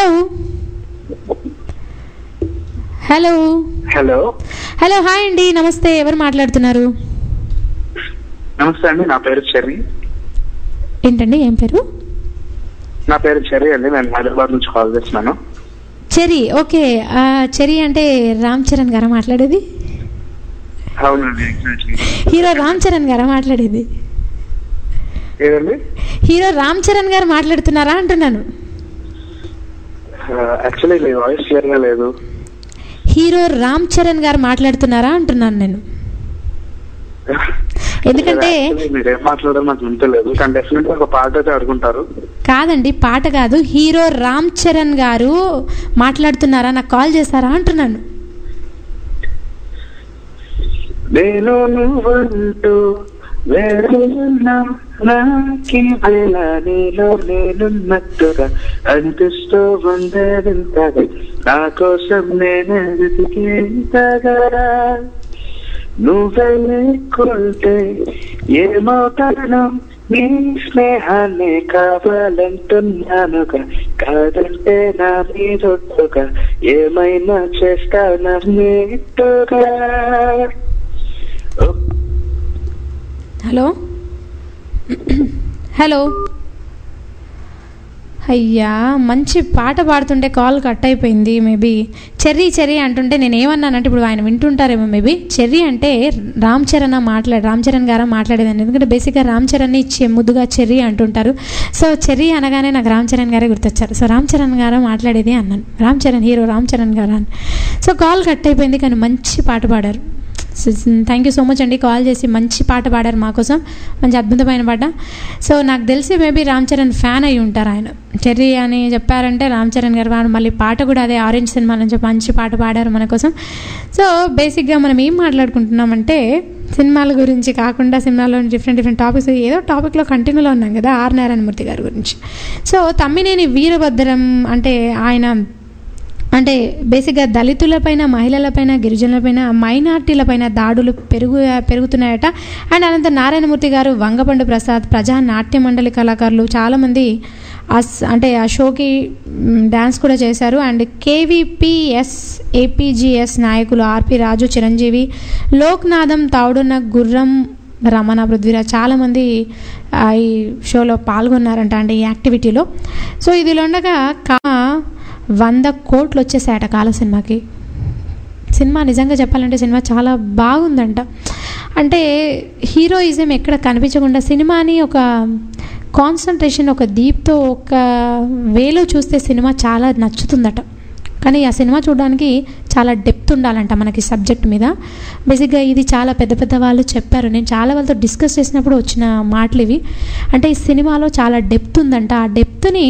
hello hello hello hi అండి నమస్తే ఎవరు మాట్లాడుతున్నారు నమస్తే అండి నా పేరు చెర్రీ ఏంటండి ఏం పేరు నా పేరు చెర్రీ అండి నేను హైదరాబాద్ నుంచి కాల్ చేస్తున్నాను చెరి ఓకే ఆ, చెరి అంటే రామ్ చరణ్ గారా మాట్లాడేది అవునండి ఎగ్జాక్ట్లీ హీరో రామ్ చరణ్ గారా మాట్లాడేది ఏదండి హీరో రామ్ చరణ్ గారు మాట్లాడుతున్నారా అంటున్నాను యాక్చువల్లీ మీ వాయిస్ క్లియర్ గా లేదు హీరో రామ్ చరణ్ గారు మాట్లాడుతున్నారా అంటున్నాను నేను ఎందుకంటే Actually మీరు ఏం మాట్లాడారో నాకు వింటలేదు కానీ డెఫినెట్ గా ఒక పాట అయితే అడుగుంటారు కాదండి పాట కాదు హీరో రామ్ చరణ్ గారు మాట్లాడుతున్నారా నాకు కాల్ చేస్తారా అంటున్నాను నేను నువ్వంటూ వేరే ఉన్నా నాకి వేళ నీలో నేనున్నట్టుగా అనిపిస్తూ ఉందే వింతగా నా కోసం నేను వెతికేంతగా నువ్వే లేకుంటే ఏమవుతాను నీ స్నేహాన్ని కావాలంటున్నానుగా కాదంటే నా మీదొట్టుగా ఏమైనా చేస్తానన్నట్టుగా హలో హలో అయ్యా మంచి పాట పాడుతుంటే కాల్ కట్ అయిపోయింది మేబీ చెర్రీ చెర్రీ అంటుంటే నేను ఏమన్నానంటే ఇప్పుడు ఆయన వింటుంటారేమో మేబీ చెర్రీ అంటే రామ్ చరణ్ మాట్లాడు రామ్ చరణ్ గారా మాట్లాడేదాన్ని ఎందుకంటే బేసిక్గా రామ్ చరణ్ని చె- ముద్దుగా చెర్రీ అంటుంటారు సో చెర్రీ అనగానే నాకు రామ్ చరణ్ గారే గుర్తొచ్చారు సో రామ్ చరణ్ గారా మాట్లాడేది అన్నాను రామ్ చరణ్ హీరో రామ్ చరణ్ గారా అని సో కాల్ కట్ అయిపోయింది కానీ మంచి పాట పాడారు థ్యాంక్ యూ సో మచ్ అండి కాల్ చేసి మంచి పాట పాడారు మా కోసం మంచి అద్భుతమైన పాట సో నాకు తెలిసి మేబీ రామ్ చరణ్ ఫ్యాన్ అయి ఉంటారు ఆయన చెర్రీ అని చెప్పారంటే రామ్ చరణ్ గారు వాడు మళ్ళీ పాట కూడా అదే ఆరెంజ్ సినిమా నుంచి మంచి పాట పాడారు మన కోసం సో బేసిక్గా మనం ఏం మాట్లాడుకుంటున్నామంటే సినిమాల గురించి కాకుండా సినిమాలో డిఫరెంట్ డిఫరెంట్ టాపిక్స్ ఏదో టాపిక్లో కంటిన్యూలో ఉన్నాం కదా ఆర్ నారాయణమూర్తి గారి గురించి సో తమ్మినేని వీరభద్రం అంటే ఆయన అంటే బేసిక్గా దళితులపైన మహిళలపైన గిరిజనులపైన మైనార్టీలపైన దాడులు పెరుగు పెరుగుతున్నాయట అండ్ అనంత నారాయణమూర్తి గారు వంగపండు ప్రసాద్ ప్రజా నాట్య మండలి కళాకారులు చాలామంది అస్ అంటే ఆ షోకి మ్, డ్యాన్స్ కూడా చేశారు అండ్ కేవీపీఎస్ ఏపీజీఎస్ నాయకులు ఆర్పి రాజు చిరంజీవి లోక్నాథం తావుడున్న గుర్రం రమణ పృథ్వీరాజ్ చాలామంది ఆ, ఈ షోలో పాల్గొన్నారంట అండి ఈ యాక్టివిటీలో సో ఇదిలో ఉండగా కా వంద కోట్లు వచ్చేసాయట కాల సినిమాకి సినిమా నిజంగా చెప్పాలంటే సినిమా చాలా బాగుందంట అంటే హీరోయిజం ఎక్కడ కనిపించకుండా సినిమాని ఒక కాన్సన్ట్రేషన్ ఒక దీప్తో ఒక వేలో చూస్తే సినిమా చాలా నచ్చుతుందట కానీ ఆ సినిమా చూడడానికి చాలా డెప్త్ ఉండాలంట మనకి సబ్జెక్ట్ మీద బేసిక్గా ఇది చాలా పెద్ద పెద్ద వాళ్ళు చెప్పారు నేను చాలా వాళ్ళతో డిస్కస్ చేసినప్పుడు వచ్చిన మాటలు ఇవి అంటే ఈ సినిమాలో చాలా డెప్త్ ఉందంట ఆ డెప్త్ని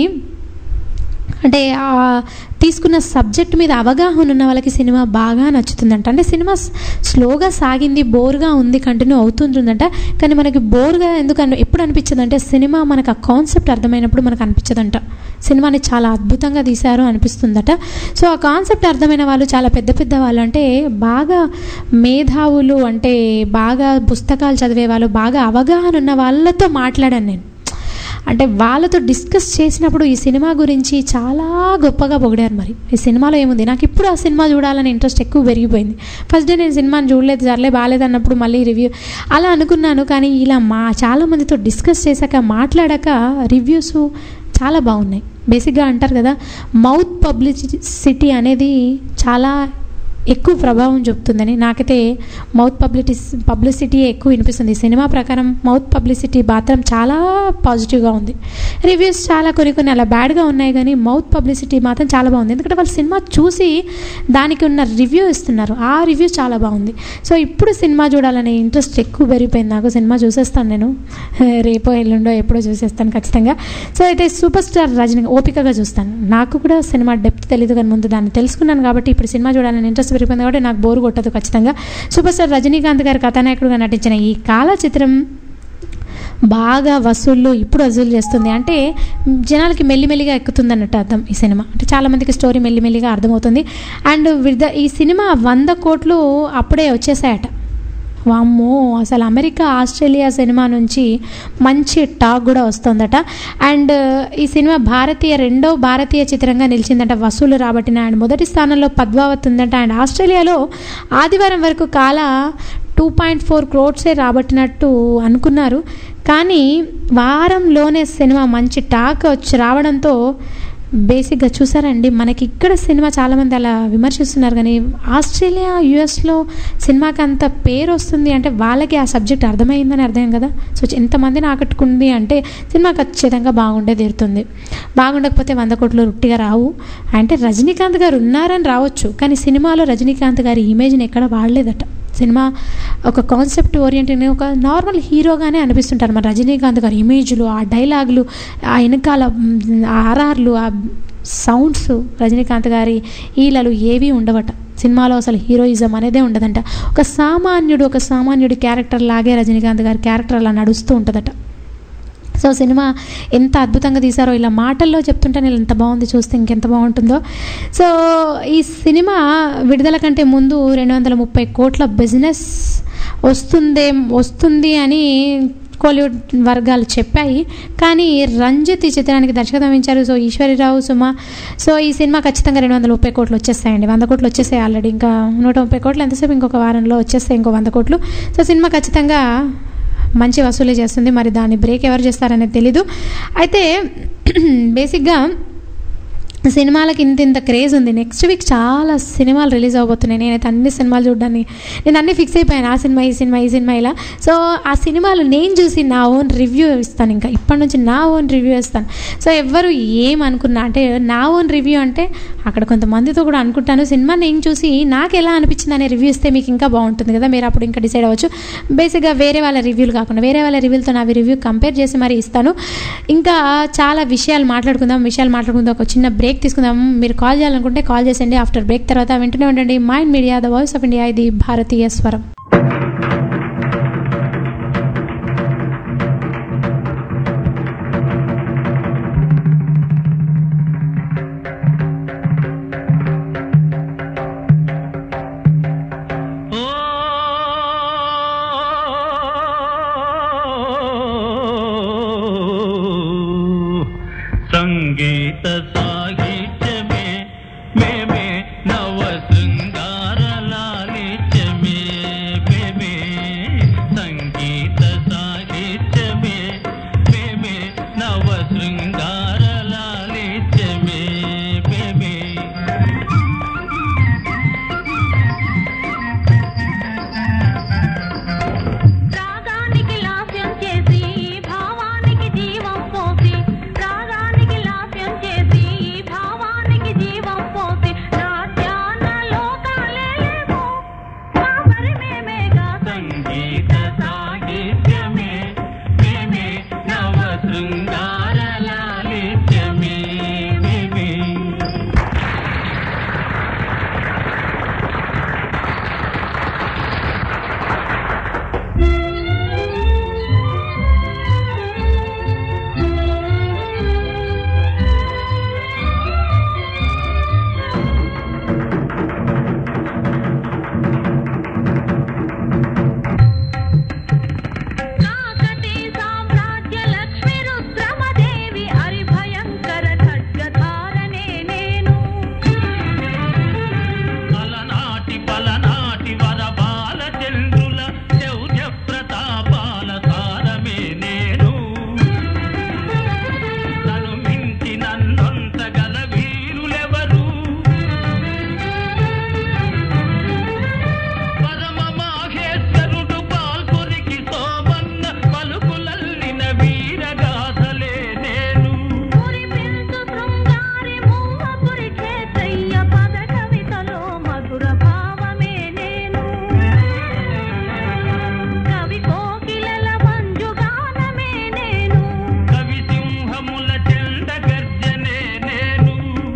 అంటే ఆ తీసుకున్న సబ్జెక్ట్ మీద అవగాహన ఉన్న వాళ్ళకి సినిమా బాగా నచ్చుతుందంట అంటే సినిమా స్- స్లోగా సాగింది బోర్గా ఉంది కంటిన్యూ అవుతుంటుందంట కానీ మనకి బోర్గా ఎందుకు అని ఎప్పుడు అనిపించదు అంటే సినిమా మనకు ఆ కాన్సెప్ట్ అర్థమైనప్పుడు మనకు అనిపించదంట సినిమాని చాలా అద్భుతంగా తీశారు అనిపిస్తుందట సో ఆ కాన్సెప్ట్ అర్థమైన వాళ్ళు చాలా పెద్ద పెద్ద వాళ్ళు అంటే బాగా మేధావులు అంటే బాగా పుస్తకాలు చదివే వాళ్ళు బాగా అవగాహన ఉన్న వాళ్ళతో మాట్లాడాను నేను అంటే వాళ్ళతో డిస్కస్ చేసినప్పుడు ఈ సినిమా గురించి చాలా గొప్పగా పొగిడారు మరి ఈ సినిమాలో ఏముంది నాకు ఇప్పుడు ఆ సినిమా చూడాలని ఇంట్రెస్ట్ ఎక్కువ పెరిగిపోయింది ఫస్ట్ డే నేను సినిమాని చూడలేదు సర్లే బాగాలేదు అన్నప్పుడు మళ్ళీ రివ్యూ అలా అనుకున్నాను కానీ ఇలా మా చాలా మందితో డిస్కస్ చేశాక మాట్లాడాక రివ్యూస్ చాలా బాగున్నాయి బేసిక్గా అంటారు కదా మౌత్ పబ్లిసిటీ అనేది చాలా ఎక్కువ ప్రభావం చూపుతుందని నాకైతే మౌత్ పబ్లిటి పబ్లిసిటీ ఎక్కువ వినిపిస్తుంది ఈ సినిమా ప్రకారం మౌత్ పబ్లిసిటీ మాత్రం చాలా పాజిటివ్గా ఉంది రివ్యూస్ చాలా కొన్ని కొన్ని అలా బ్యాడ్గా ఉన్నాయి కానీ మౌత్ పబ్లిసిటీ మాత్రం చాలా బాగుంది ఎందుకంటే వాళ్ళు సినిమా చూసి దానికి ఉన్న రివ్యూ ఇస్తున్నారు ఆ రివ్యూ చాలా బాగుంది సో ఇప్పుడు సినిమా చూడాలనే ఇంట్రెస్ట్ ఎక్కువ పెరిగిపోయింది నాకు సినిమా చూసేస్తాను నేను రేపో ఎల్లుండో ఎప్పుడో చూసేస్తాను ఖచ్చితంగా సో అయితే సూపర్ స్టార్ రజనీ ఓపికగా చూస్తాను నాకు కూడా సినిమా డెప్త్ తెలియదు కానీ ముందు దాన్ని తెలుసుకున్నాను కాబట్టి ఇప్పుడు సినిమా చూడాలని ఇంట్రెస్ట్ పెరిగిపోయింది కాబట్టి నాకు బోరు కొట్టదు ఖచ్చితంగా సూపర్ స్టార్ రజనీకాంత్ గారు కథానాయకుడుగా నటించిన ఈ కాల చిత్రం బాగా వసూళ్ళు ఇప్పుడు వసూలు చేస్తుంది అంటే జనాలకి మెల్లిమెల్లిగా ఎక్కుతుంది అన్నట్టు అర్థం ఈ సినిమా అంటే చాలామందికి స్టోరీ మెల్లిమెల్లిగా అర్థమవుతుంది అండ్ విద ఈ సినిమా వంద కోట్లు అప్పుడే వచ్చేసాయట వామ్మో అసలు అమెరికా ఆస్ట్రేలియా సినిమా నుంచి మంచి టాక్ కూడా వస్తుందట అండ్ ఈ సినిమా భారతీయ రెండో భారతీయ చిత్రంగా నిలిచిందట వసూలు రాబట్టిన అండ్ మొదటి స్థానంలో పద్మావత్ ఉందట అండ్ ఆస్ట్రేలియాలో ఆదివారం వరకు కాల టూ పాయింట్ ఫోర్ క్రోడ్సే రాబట్టినట్టు అనుకున్నారు కానీ వారంలోనే సినిమా మంచి టాక్ వచ్చి రావడంతో బేసిక్గా చూసారండి మనకి ఇక్కడ సినిమా చాలామంది అలా విమర్శిస్తున్నారు కానీ ఆస్ట్రేలియా యుఎస్లో సినిమాకి అంత పేరు వస్తుంది అంటే వాళ్ళకి ఆ సబ్జెక్ట్ అర్థమైందని అర్థం కదా సో ఎంతమందిని ఆకట్టుకుంది అంటే సినిమా ఖచ్చితంగా బాగుండే తీరుతుంది బాగుండకపోతే వంద కోట్లు రుట్టిగా రావు అంటే రజనీకాంత్ గారు ఉన్నారని రావచ్చు కానీ సినిమాలో రజనీకాంత్ గారి ఇమేజ్ని ఎక్కడ వాడలేదట సినిమా ఒక కాన్సెప్ట్ ఓరియంటెడ్ ఒక నార్మల్ హీరోగానే అనిపిస్తుంటారు మన రజనీకాంత్ గారి ఇమేజ్లు ఆ డైలాగులు ఆ వెనకాల మ్, ఆ ఆర్ఆర్లు ఆ సౌండ్స్ రజనీకాంత్ గారి ఈలలు ఏవీ ఉండవట సినిమాలో అసలు హీరోయిజం అనేదే ఉండదంట ఒక సామాన్యుడు ఒక సామాన్యుడి క్యారెక్టర్ లాగే రజనీకాంత్ గారి క్యారెక్టర్ అలా నడుస్తూ ఉంటుందట సో సినిమా ఎంత అద్భుతంగా తీశారో ఇలా మాటల్లో చెప్తుంటే నేను ఎంత బాగుంది చూస్తే ఇంకెంత బాగుంటుందో సో ఈ సినిమా విడుదల కంటే ముందు రెండు వందల ముప్పై కోట్ల బిజినెస్ వస్తుందే వస్తుంది అని కోలీవుడ్ వర్గాలు చెప్పాయి కానీ రంజిత్ ఈ చిత్రానికి దర్శకత్వం వహించారు సో ఈశ్వరిరావు సుమ సో ఈ సినిమా ఖచ్చితంగా రెండు వందల ముప్పై కోట్లు వచ్చేస్తాయండి వంద కోట్లు వచ్చేసాయి ఆల్రెడీ ఇంకా నూట ముప్పై కోట్లు ఎంతసేపు ఇంకొక వారంలో వచ్చేస్తాయి ఇంకో వంద కోట్లు సో సినిమా ఖచ్చితంగా మంచి వసూలే చేస్తుంది మరి దాన్ని బ్రేక్ ఎవరు చేస్తారనేది తెలీదు అయితే బేసిక్గా సినిమాలకి ఇంత ఇంత క్రేజ్ ఉంది నెక్స్ట్ వీక్ చాలా సినిమాలు రిలీజ్ అవబోతున్నాయి నేనైతే అన్ని సినిమాలు చూడడాన్ని నేను అన్ని ఫిక్స్ అయిపోయాను ఆ సినిమా ఈ సినిమా ఈ సినిమా ఇలా సో ఆ సినిమాలు నేను చూసి నా ఓన్ రివ్యూ ఇస్తాను ఇంకా ఇప్పటి నుంచి నా ఓన్ రివ్యూ ఇస్తాను సో ఎవ్వరు ఏమనుకున్నా అంటే నా ఓన్ రివ్యూ అంటే అక్కడ కొంతమందితో కూడా అనుకుంటాను సినిమా నేను చూసి నాకు ఎలా అనిపించింది అనే రివ్యూ ఇస్తే మీకు ఇంకా బాగుంటుంది కదా మీరు అప్పుడు ఇంకా డిసైడ్ అవ్వచ్చు బేసిక్గా వేరే వాళ్ళ రివ్యూలు కాకుండా వేరే వాళ్ళ రివ్యూలతో నా రివ్యూ కంపేర్ చేసి మరి ఇస్తాను ఇంకా చాలా విషయాలు మాట్లాడుకుందాం విషయాలు మాట్లాడుకుందాం ఒక చిన్న బ్రేక్ తీసుకుందాం మీరు కాల్ చేయాలనుకుంటే కాల్ చేసేయండి ఆఫ్టర్ బ్రేక్ తర్వాత వింటూనే ఉండండి Mind Media the voice of India ఇది భారతీయ స్వరం సంగీత సాహిత్యమే మేమే నవ శృంగార లాలిత్యమే మేమే సంగీత సాహిత్యమే మేమే నవ శృంగార లాలిత్యమే మేమే రాగానికి లాస్యం చేసి భావానికి జీవం పోసి రాగానికి లాస్యం చేసి భావానికి జీవం పోసి నాట్యాన లోకాలేమో మా మరి మేమేగా సంగీత సాహిత్యమే మేమే నవ శృంగార లాలిత్యమే మేమే కాకటి సామ్రాజ్య లక్ష్మి రుద్రమదేవి హరిభయంకర ఖడ్గధారనే నేను అలనాటి పలనాటి వరబాల చంద్రుల శౌర్య ప్రతాపాల సారమే నేను తను మించి నన్నొంతగల వీరులెవరు పరమ మాహేశ్వరుడు పాల్పురికి సోమన్న పలుకులల్లిన వీరగాథలే నేను పురిపించు శృంగారి మూవపురి చేతయ్య పద కవితలో మధుర భావమే నేను కవి కోకిలల మంజుగానమే నేను కవి సింహముల చెండ గర్జనే నేను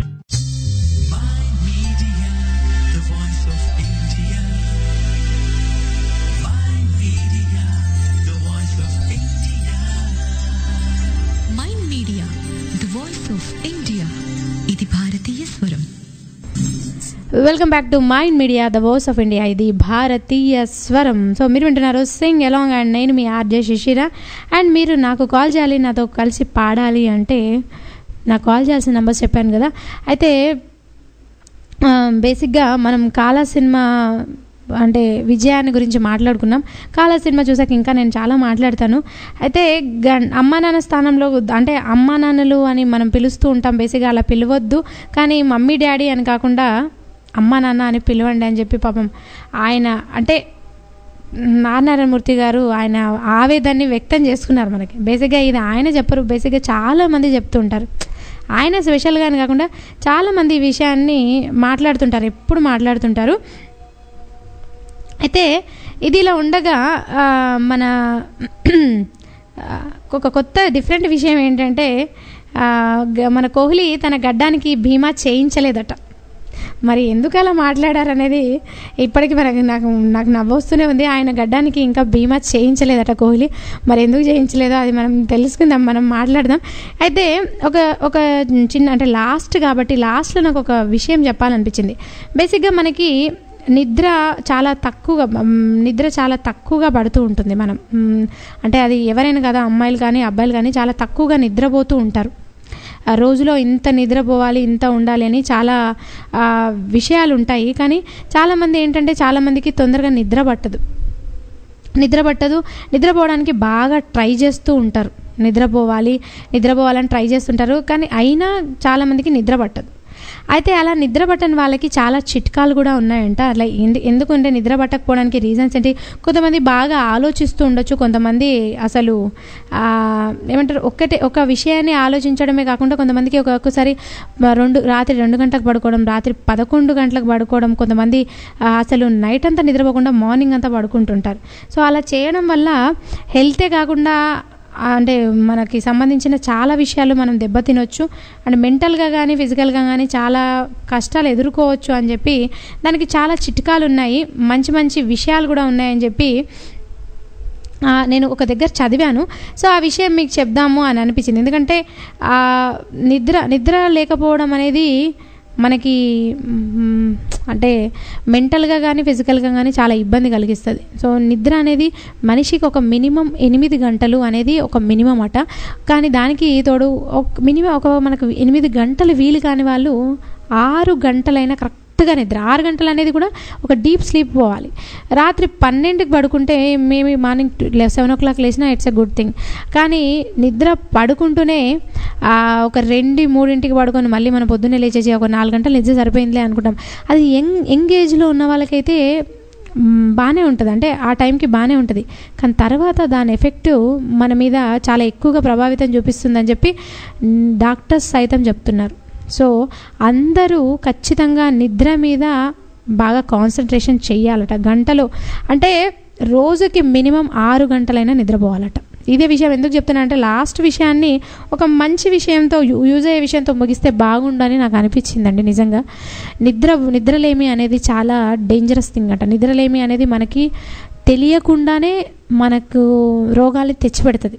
Mind Media the voice of India ఇది భారతీయ స్వరం welcome back to Mind Media the voice of India ఇది భారతీయ స్వరం సో మీరు వింటున్నారు సింగ్ ఎలాంగ్ అండ్ నేను మీ ఆర్జే శిశిర అండ్ మీరు నాకు కాల్ చేయాలి నాతో కలిసి పాడాలి అంటే నాకు కాల్ చేయాల్సిన నెంబర్స్ చెప్పాను కదా అయితే ఆ, బేసిక్గా మనం కాలా సినిమా అంటే విజయాన్ని గురించి మాట్లాడుకున్నాం కాలా సినిమా చూసాక ఇంకా నేను చాలా మాట్లాడతాను అయితే గన్ అమ్మా నాన్న స్థానంలో అంటే అమ్మా నాన్నలు అని మనం పిలుస్తూ ఉంటాం బేసిక్గా అలా పిలవద్దు కానీ మమ్మీ డాడీ అని కాకుండా అమ్మా నాన్న అని పిలవండి అని చెప్పి పాపం ఆయన అంటే నారాయణమూర్తి గారు ఆయన ఆవేదాన్ని వ్యక్తం చేసుకున్నారు మనకి బేసిక్గా ఇది ఆయన చెప్పరు బేసిక్గా చాలా మంది చెప్తూ ఉంటారు ఆయన స్పెషల్గా అని కాకుండా చాలామంది ఈ విషయాన్ని మాట్లాడుతుంటారు ఎప్పుడు మాట్లాడుతుంటారు అయితే ఇది ఇలా ఉండగా ఆ, మన ఆ, ఒక కొత్త డిఫరెంట్ విషయం ఏంటంటే ఆ, గ- మన కోహ్లీ తన గడ్డానికి బీమా చేయించలేదట మరి ఎందుకు అలా మాట్లాడారనేది ఇప్పటికీ మనకి నాకు నాకు నవ్వొస్తూనే ఉంది ఆయన గడ్డానికి ఇంకా బీమా చేయించలేదట కోహ్లీ మరి ఎందుకు చేయించలేదో అది మనం తెలుసుకుందాం మనం మాట్లాడదాం అయితే ఒక ఒక చిన్న అంటే లాస్ట్ కాబట్టి లాస్ట్లో నాకు ఒక విషయం చెప్పాలనిపించింది బేసిక్గా మనకి నిద్ర చాలా తక్కువగా మ్, నిద్ర చాలా తక్కువగా పడుతూ ఉంటుంది మనం మ్, అంటే అది ఎవరైనా కదా అమ్మాయిలు కానీ అబ్బాయిలు కానీ చాలా తక్కువగా నిద్రపోతూ ఉంటారు ఆ రోజులో ఇంత నిద్రపోవాలి ఇంత ఉండాలి అని చాలా ఆ, విషయాలు ఉంటాయి కానీ చాలామంది ఏంటంటే చాలామందికి తొందరగా నిద్ర పట్టదు నిద్ర పట్టదు నిద్రపోవడానికి బాగా ట్రై చేస్తూ ఉంటారు నిద్రపోవాలి నిద్రపోవాలని ట్రై చేస్తుంటారు కానీ అయినా చాలామందికి నిద్ర పట్టదు అయితే అలా నిద్ర పట్టని వాళ్ళకి చాలా చిట్కాలు కూడా ఉన్నాయంట అలా ఎందు- ఎందుకంటే నిద్ర పట్టకపోవడానికి రీజన్స్ ఏంటి కొంతమంది బాగా ఆలోచిస్తూ ఉండొచ్చు కొంతమంది అసలు ఆ, ఏమంటారు ఒక్కటే ఒక విషయాన్ని ఆలోచించడమే కాకుండా కొంతమందికి ఒక్కొక్కసారి మ- రెండు రాత్రి రెండు గంటలకు పడుకోవడం రాత్రి పదకొండు గంటలకు పడుకోవడం కొంతమంది ఆ, అసలు నైట్ అంతా నిద్రపోకుండా మార్నింగ్ అంతా పడుకుంటుంటారు సో అలా చేయడం వల్ల హెల్తే కాకుండా ఆ, అంటే మనకి సంబంధించిన చాలా విషయాలు మనం దెబ్బతినొచ్చు అండ్ మెంటల్గా కానీ ఫిజికల్గా కానీ చాలా కష్టాలు ఎదుర్కోవచ్చు అని చెప్పి దానికి చాలా చిట్కాలు ఉన్నాయి మంచి మంచి విషయాలు కూడా ఉన్నాయని చెప్పి ఆ, నేను ఒక దగ్గర చదివాను సో ఆ విషయం మీకు చెప్దాము అని అనిపించింది ఎందుకంటే ఆ, నిద్ర నిద్ర లేకపోవడం అనేది మనకి మ్, అంటే మెంటల్గా కానీ ఫిజికల్గా కానీ చాలా ఇబ్బంది కలిగిస్తుంది సో నిద్ర అనేది మనిషికి ఒక మినిమం ఎనిమిది గంటలు అనేది ఒక మినిమం అట కానీ దానికి తోడు ఒక మినిమం ఒక మనకు ఎనిమిది గంటలు వీలు కాని వాళ్ళు ఆరు గంటలైనా కరెక్ట్గా నిద్ర ఆరు గంటలు అనేది కూడా ఒక డీప్ స్లీప్ పోవాలి రాత్రి పన్నెండుకి పడుకుంటే మేము మార్నింగ్ సెవెన్ ఓ క్లాక్ లేచినా ఇట్స్ ఎ గుడ్ థింగ్ కానీ నిద్ర పడుకుంటూనే ఆ, ఒక రెండు మూడింటికి పడుకొని మళ్ళీ మనం పొద్దున్నే లేచేసి ఒక నాలుగు గంటలు నిద్ర సరిపోయిందిలే అనుకుంటాం అది యంగ్ యంగ్ ఏజ్లో ఉన్న వాళ్ళకైతే మ్, బాగానే ఉంటుంది అంటే ఆ టైంకి బాగానే ఉంటుంది కానీ తర్వాత దాని ఎఫెక్ట్ మన మీద చాలా ఎక్కువగా ప్రభావితం చూపిస్తుందని చెప్పి మ్, డాక్టర్స్ సైతం చెప్తున్నారు సో అందరూ ఖచ్చితంగా నిద్ర మీద బాగా కాన్సన్ట్రేషన్ చెయ్యాలట గంటలు అంటే రోజుకి మినిమం ఆరు గంటలైనా నిద్రపోవాలట ఇదే విషయం ఎందుకు చెప్తున్నా అంటే లాస్ట్ విషయాన్ని ఒక మంచి విషయంతో యూ- యూజ్ అయ్యే విషయంతో ముగిస్తే బాగుండని నాకు అనిపించిందండి నిజంగా నిద్ర నిద్రలేమి అనేది చాలా డేంజరస్ థింగ్ అంట నిద్రలేమి అనేది మనకి తెలియకుండానే మనకు రోగాలు తెచ్చిపెడుతుంది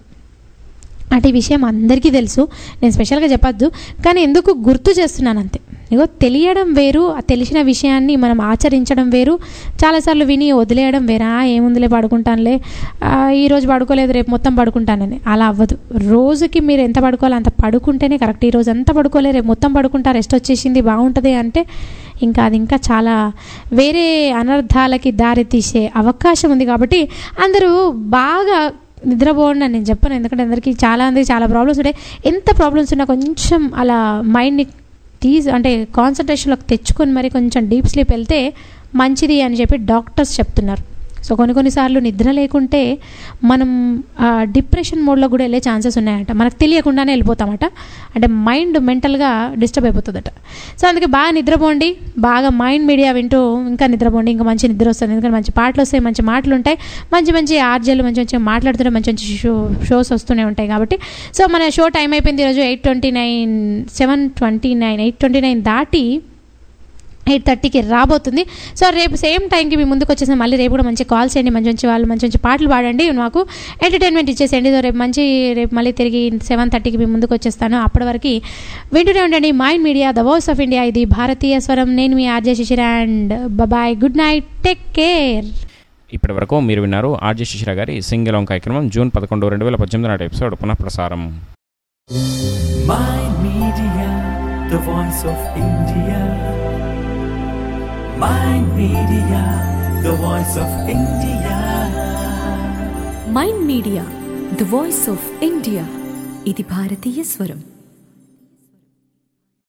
అంటే ఈ విషయం అందరికీ తెలుసు నేను స్పెషల్గా చెప్పొద్దు కానీ ఎందుకు గుర్తు చేస్తున్నాను అంతే ఇగో తెలియడం వేరు ఆ తెలిసిన విషయాన్ని మనం ఆచరించడం వేరు చాలాసార్లు విని వదిలేయడం వేరా ఏముందిలే పడుకుంటానులే ఆ, ఈ రోజు పడుకోలేదు రేపు మొత్తం పడుకుంటానని అలా అవ్వదు రోజుకి మీరు ఎంత పడుకోవాలో అంత పడుకుంటేనే కరెక్ట్ ఈ రోజు అంతా పడుకోలే రేపు మొత్తం పడుకుంటా రెస్ట్ వచ్చేసింది బాగుంటుంది అంటే ఇంకా అది ఇంకా చాలా వేరే అనర్థాలకి దారి తీసే అవకాశం ఉంది కాబట్టి అందరూ బాగా నిద్రపోండి అని నేను చెప్పను ఎందుకంటే అందరికీ చాలా మందికి చాలా ప్రాబ్లమ్స్ ఉంటాయి ఎంత ప్రాబ్లమ్స్ ఉన్నా కొంచెం అలా మైండ్ని తీసి అంటే కాన్సన్ట్రేషన్లోకి తెచ్చుకొని మరి కొంచెం డీప్ స్లీప్ వెళ్తే మంచిది అని చెప్పి డాక్టర్స్ చెప్తున్నారు సో కొన్ని కొన్నిసార్లు నిద్ర లేకుంటే మనం డిప్రెషన్ మోడ్లో కూడా వెళ్ళే ఛాన్సెస్ ఉన్నాయంట మనకు తెలియకుండానే వెళ్ళిపోతామట అంటే మైండ్ మెంటల్గా డిస్టర్బ్ అయిపోతుందట సో అందుకే బాగా నిద్రపోండి బాగా మైండ్ మీడియా వింటూ ఇంకా నిద్రపోండి ఇంకా మంచి నిద్ర వస్తుంది ఎందుకంటే మంచి పాటలు వస్తాయి మంచి మాటలు ఉంటాయి మంచి మంచి ఆర్జలు మంచి మంచి మాట్లాడుతుంటే మంచి మంచి షో షోస్ వస్తూనే ఉంటాయి కాబట్టి సో మన షో టైం అయిపోయింది ఈరోజు eight twenty nine seven twenty nine eight twenty nine దాటి ఎయిట్ థర్టీకి రాబోతుంది సో రేపు సేమ్ టైంకి మీ ముందుకు వచ్చేసి మళ్ళీ రేపు కూడా మంచి కాల్స్ చేయండి మంచి మంచి వాళ్ళు మంచి మంచి పాటలు పాడండి మాకు ఎంటర్టైన్మెంట్ ఇచ్చేసేయండి సో రేపు మంచి రేపు మళ్ళీ తిరిగి సెవెన్ థర్టీకి మీ ముందుకు వచ్చేస్తాను అప్పటి వరకు వింటూనే ఉండండి Mind Media the voice of India ఇది భారతీయ స్వరం నేను మీ RJ Shishira and bye good night take care ఇప్పటి వరకు మీరు విన్నారు ఆర్జే శిశిర గారి సింగిలోం కార్యక్రమం జూన్ పదకొండు రెండు వేల పద్దెనిమిది నాటి ఎపిసోడ్ పునఃప్రసారం Mind Media, the voice of India. Mind Media, the voice of India. Mind Media the voice of India ఇది భారతీయ స్వరం